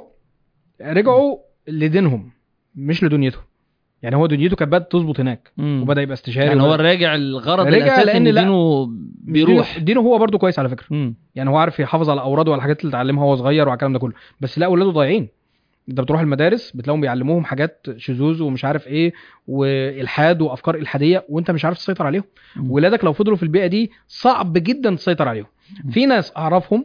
رجعوا لدينهم مش لدنيتهم يعني هو دنيته كانت بدات تظبط هناك مم. وبدا يبقى استشاري يعني هو وبدأ- الراجع الغرض رجع الاساسي لأن ان لا- دينه بيروح دينه, دينه هو برضو كويس على فكره مم. يعني هو عارف يحافظ على اوراده وعلى الحاجات اللي اتعلمها وهو صغير وعلى الكلام ده كله بس لا اولاده ضايعين انت بتروح المدارس بتلاقيهم بيعلموهم حاجات شذوذ ومش عارف ايه والحاد وافكار الحاديه وانت مش عارف تسيطر عليهم مم. ولادك لو فضلوا في البيئه دي صعب جدا تسيطر عليهم مم. في ناس اعرفهم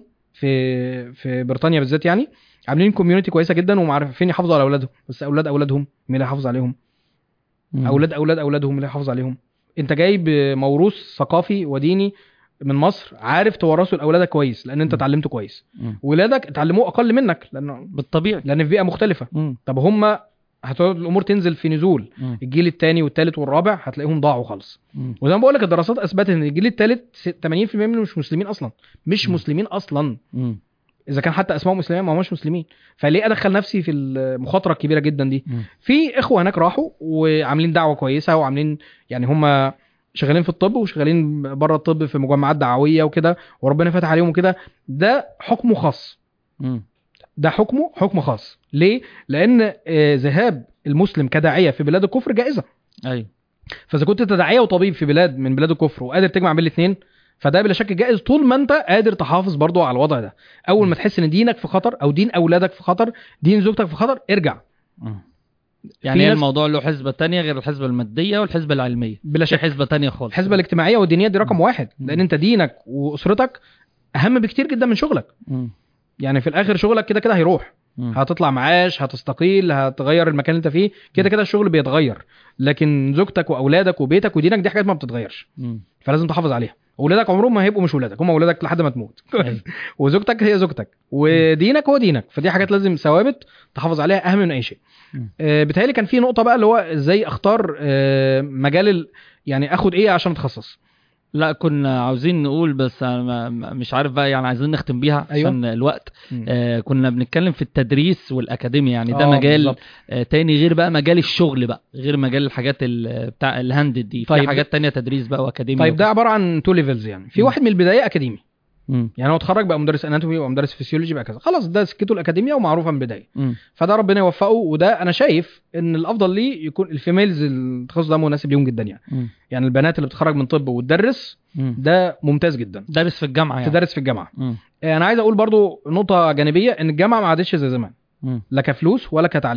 في في بريطانيا بالذات يعني عاملين كوميونتي كويسه جدا ومعرفين يحافظوا على اولادهم بس اولاد اولادهم مين اللي هيحافظ عليهم مم. اولاد اولاد اولادهم اللي هيحافظ عليهم انت جايب موروث ثقافي وديني من مصر عارف تورثه لاولادك كويس لان انت مم. اتعلمته كويس مم. ولادك اتعلموه اقل منك لانه بالطبيعي لان في بيئه مختلفه مم. طب هم هتقعد الامور تنزل في نزول مم. الجيل الثاني والثالث والرابع هتلاقيهم ضاعوا خالص مم. وزي ما بقول لك الدراسات اثبتت ان الجيل الثالث 80% منهم مش مسلمين اصلا مش مم. مسلمين اصلا مم. اذا كان حتى اسمائهم مسلمين ما هماش مسلمين فليه ادخل نفسي في المخاطره الكبيره جدا دي مم. في اخوه هناك راحوا وعاملين دعوه كويسه وعاملين يعني هم شغالين في الطب وشغالين بره الطب في مجمعات دعويه وكده وربنا فتح عليهم وكده ده حكمه خاص مم. ده حكمه حكم خاص ليه لان آه، ذهاب المسلم كداعيه في بلاد الكفر جائزه ايوه فاذا كنت انت داعيه وطبيب في بلاد من بلاد الكفر وقادر تجمع بين الاثنين فده بلا شك جائز طول ما انت قادر تحافظ برضو على الوضع ده اول ما تحس ان دينك في خطر او دين اولادك في خطر دين زوجتك في خطر ارجع مم. في يعني هي ناس- الموضوع له حسبة تانية غير الحسبة المادية والحسبة العلمية بلا في شك حسبة تانية خالص الحسبه الاجتماعيه والدينيه دي رقم مم. واحد لان انت دينك واسرتك اهم بكتير جدا من شغلك مم. يعني في الاخر شغلك كده كده هيروح مم. هتطلع معاش هتستقيل هتغير المكان اللي انت فيه كده كده الشغل بيتغير لكن زوجتك واولادك وبيتك ودينك دي حاجات ما بتتغيرش مم. فلازم تحافظ عليها اولادك عمرهم ما هيبقوا مش ولادك هم اولادك لحد ما تموت أيوة. وزوجتك هي زوجتك ودينك هو دينك فدي حاجات لازم ثوابت تحافظ عليها اهم من اي شيء مم. آه بيتهيألي كان في نقطه بقى اللي هو ازاي اختار آه مجال ال... يعني اخد ايه عشان اتخصص لا كنا عاوزين نقول بس أنا ما- ما- مش عارف بقى يعني عايزين نختم بيها أيوة. عشان الوقت آه كنا بنتكلم في التدريس والأكاديمية يعني ده آه، مجال بالظبط. آه تاني غير بقى مجال الشغل بقى غير مجال الحاجات ال- بتاع الهاندد دي طيب. في حاجات تانية تدريس بقى وأكاديمية طيب ده وكده. عباره عن تو ليفلز يعني في مم. واحد من البدايه اكاديمي مم. يعني هو اتخرج بقى مدرس اناتومي ومدرس فيسيولوجي بقى كذا خلاص ده سكته الاكاديميه ومعروفه من البدايه مم. فده ربنا يوفقه وده انا شايف ان الافضل ليه يكون الفيميلز التخصص ده مناسب ليهم جدا يعني مم. يعني البنات اللي بتتخرج من طب وتدرس مم. ده ممتاز جدا دارس في الجامعة يعني تدرس في الجامعه مم. انا عايز اقول برضو نقطه جانبيه ان الجامعه ما عادتش زي زمان مم. لا كفلوس ولا كتعليم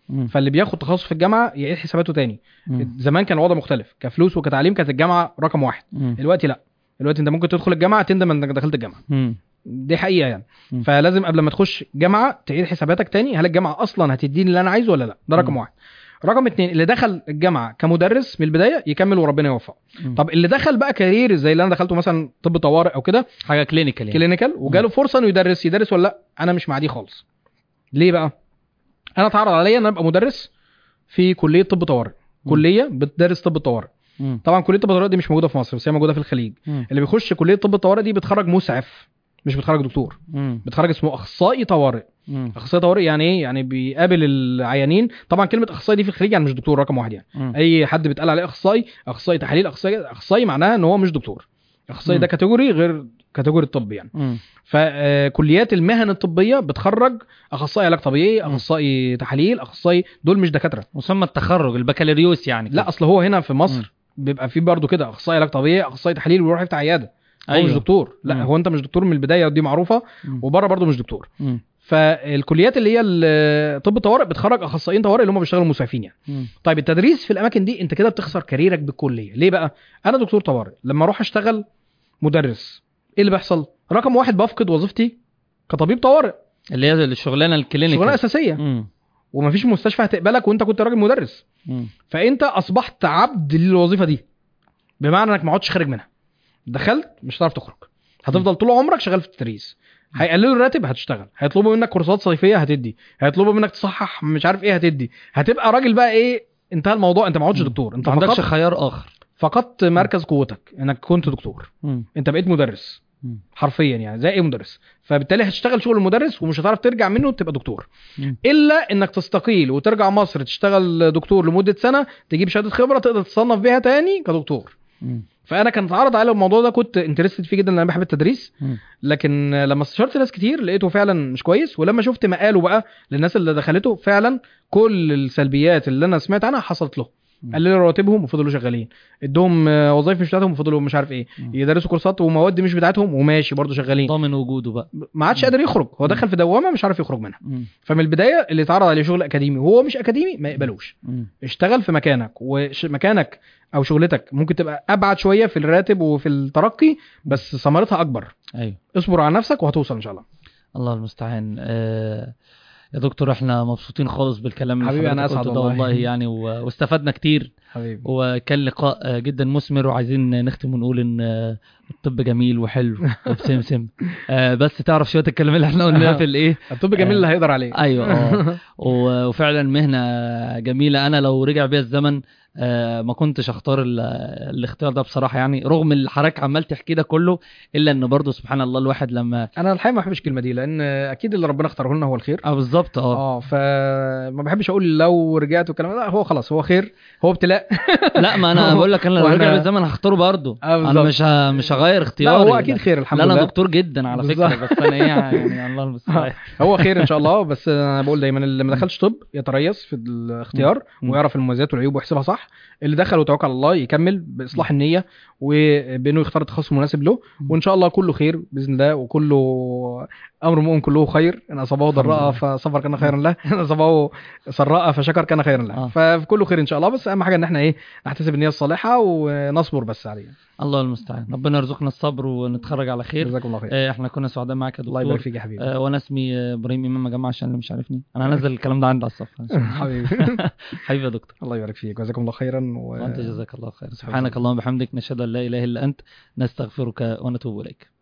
مم. فاللي بياخد تخصص في الجامعه يعيد حساباته تاني مم. زمان كان الوضع مختلف كفلوس وكتعليم كانت الجامعه رقم واحد مم. دلوقتي لا دلوقتي انت ممكن تدخل الجامعه تندم انك دخلت الجامعه مم. دي حقيقه يعني مم. فلازم قبل ما تخش جامعه تعيد حساباتك تاني هل الجامعه اصلا هتديني اللي انا عايزه ولا لا ده رقم مم. واحد رقم اتنين اللي دخل الجامعه كمدرس من البدايه يكمل وربنا يوفقه مم. طب اللي دخل بقى كارير زي اللي انا دخلته مثلا طب طوارئ او كده حاجه كلينيكال يعني كلينيكال وجاله فرصه انه يدرس يدرس ولا لا انا مش مع دي خالص ليه بقى انا اتعرض عليا ان انا ابقى مدرس في كليه طب طوارئ مم. كليه بتدرس طب الطوارئ مم. طبعا كليه طب الطوارئ دي مش موجوده في مصر بس هي موجوده في الخليج مم. اللي بيخش كليه طب الطوارئ دي بتخرج مسعف مش بتخرج دكتور مم. بتخرج اسمه اخصائي طوارئ مم. اخصائي طوارئ يعني ايه يعني بيقابل العيانين طبعا كلمه اخصائي دي في الخليج يعني مش دكتور رقم واحد يعني مم. اي حد بيتقال عليه اخصائي اخصائي تحاليل اخصائي اخصائي معناها ان هو مش دكتور اخصائي مم. ده كاتيجوري غير كاتيجوري الطب يعني مم. فكليات المهن الطبيه بتخرج اخصائي علاج طبيعي مم. اخصائي تحاليل اخصائي دول مش دكاتره مسمى التخرج البكالوريوس يعني لا اصل هو هنا في مصر بيبقى في برضه كده اخصائي علاج طبيعي اخصائي تحاليل ويروح يفتح عياده هو أيوه. مش دكتور لا مم. هو انت مش دكتور من البدايه ودي معروفه مم. وبره برضه مش دكتور مم. فالكليات اللي هي ال- طب الطوارئ بتخرج اخصائيين طوارئ اللي هم بيشتغلوا مسعفين يعني مم. طيب التدريس في الاماكن دي انت كده بتخسر كاريرك بالكليه ليه بقى انا دكتور طوارئ لما اروح اشتغل مدرس ايه اللي بيحصل رقم واحد بفقد وظيفتي كطبيب طوارئ اللي هي الشغلانه الكلينيكال شغلانه اساسيه مم. ومفيش مستشفى هتقبلك وانت كنت راجل مدرس مم. فانت اصبحت عبد للوظيفه دي بمعنى انك ما عدتش خارج منها دخلت مش هتعرف تخرج هتفضل طول عمرك شغال في التدريس هيقللوا الراتب هتشتغل هيطلبوا منك كورسات صيفيه هتدي هيطلبوا منك تصحح مش عارف ايه هتدي هتبقى راجل بقى ايه انتهى الموضوع انت ما عدتش مم. دكتور انت ما عندكش فقدت خيار اخر فقدت مركز قوتك انك كنت دكتور مم. انت بقيت مدرس مم. حرفيا يعني زي اي مدرس فبالتالي هتشتغل شغل المدرس ومش هتعرف ترجع منه تبقى دكتور مم. الا انك تستقيل وترجع مصر تشتغل دكتور لمده سنه تجيب شهاده خبره تقدر تصنف بيها تاني كدكتور مم. فانا كان اتعرض عليا الموضوع ده كنت انترستد فيه جدا لان انا بحب التدريس مم. لكن لما استشرت ناس كتير لقيته فعلا مش كويس ولما شفت مقاله بقى للناس اللي دخلته فعلا كل السلبيات اللي انا سمعت عنها حصلت له مم. قللوا رواتبهم وفضلوا شغالين ادوهم آه، وظايف مش بتاعتهم وفضلوا مش عارف ايه مم. يدرسوا كورسات ومواد مش بتاعتهم وماشي برضه شغالين ضامن وجوده بقى ما عادش قادر يخرج هو دخل في دوامه مش عارف يخرج منها مم. فمن البدايه اللي اتعرض عليه شغل اكاديمي وهو مش اكاديمي ما يقبلوش مم. اشتغل في مكانك ومكانك او شغلتك ممكن تبقى ابعد شويه في الراتب وفي الترقي بس ثمرتها اكبر ايوه اصبر على نفسك وهتوصل ان شاء الله الله المستعان آه يا دكتور احنا مبسوطين خالص بالكلام اللي حبيبي، أنا حضرتك أسعد قلته ده والله. والله يعني و- واستفدنا كتير حبيبي وكان لقاء آه، جدا مثمر وعايزين نختم ونقول ان آه، الطب جميل وحلو وبسمسم آه، بس تعرف شويه الكلام اللي احنا قلناه في الايه الطب جميل اللي هيقدر عليه ايوه اه و- وفعلا مهنه جميله انا لو رجع بيا الزمن آه، ما كنتش اختار ال- الاختيار ده بصراحه يعني رغم اللي حضرتك عمال تحكيه ده كله الا ان برضه سبحان الله الواحد لما انا الحقيقه ما بحبش الكلمه دي لان اكيد اللي ربنا اختاره لنا هو الخير اه بالظبط اه اه فما بحبش اقول لو رجعت والكلام ده لا هو خلاص هو خير هو ابتلاء لا ما انا بقول لك انا لو وأنا- رجع بالزمن هختاره برضه اه انا بالظبط مش ه... مش هغير لا اختياري هو اكيد خير الحمد لا لله انا دكتور جدا على فكره بالظبط. بس انا ايه يعني الله المستعان هو خير ان شاء الله بس انا بقول دايما اللي ما دخلش طب يتريث في الاختيار مم. ويعرف المميزات والعيوب ويحسبها صح اللي دخل وتوكل على الله يكمل باصلاح النيه وبانه يختار التخصص المناسب له مم. وان شاء الله كله خير باذن الله وكله امر مؤمن كله خير ان اصابه الحمد ضراء لله. فصبر كان خيرا له ان اصابه سراء فشكر كان خيرا له آه. فكله خير ان شاء الله بس اهم حاجه ان احنا ايه نحتسب النيه الصالحه ونصبر بس عليها الله المستعان ربنا يرزقنا الصبر ونتخرج على خير جزاكم الله خير آه، احنا كنا سعداء معاك يا الله يبارك دكتور فيك يا حبيبي آه، وانا اسمي آه، ابراهيم امام يا جماعه عشان اللي مش عارفني انا هنزل الكلام ده عندي على الصفحه حبيبي حبيبي يا دكتور الله يبارك فيك جزاكم الله خيرا و... وانت جزاك الله خير سبحانك اللهم وبحمدك نشهد ان لا اله الا انت نستغفرك ونتوب اليك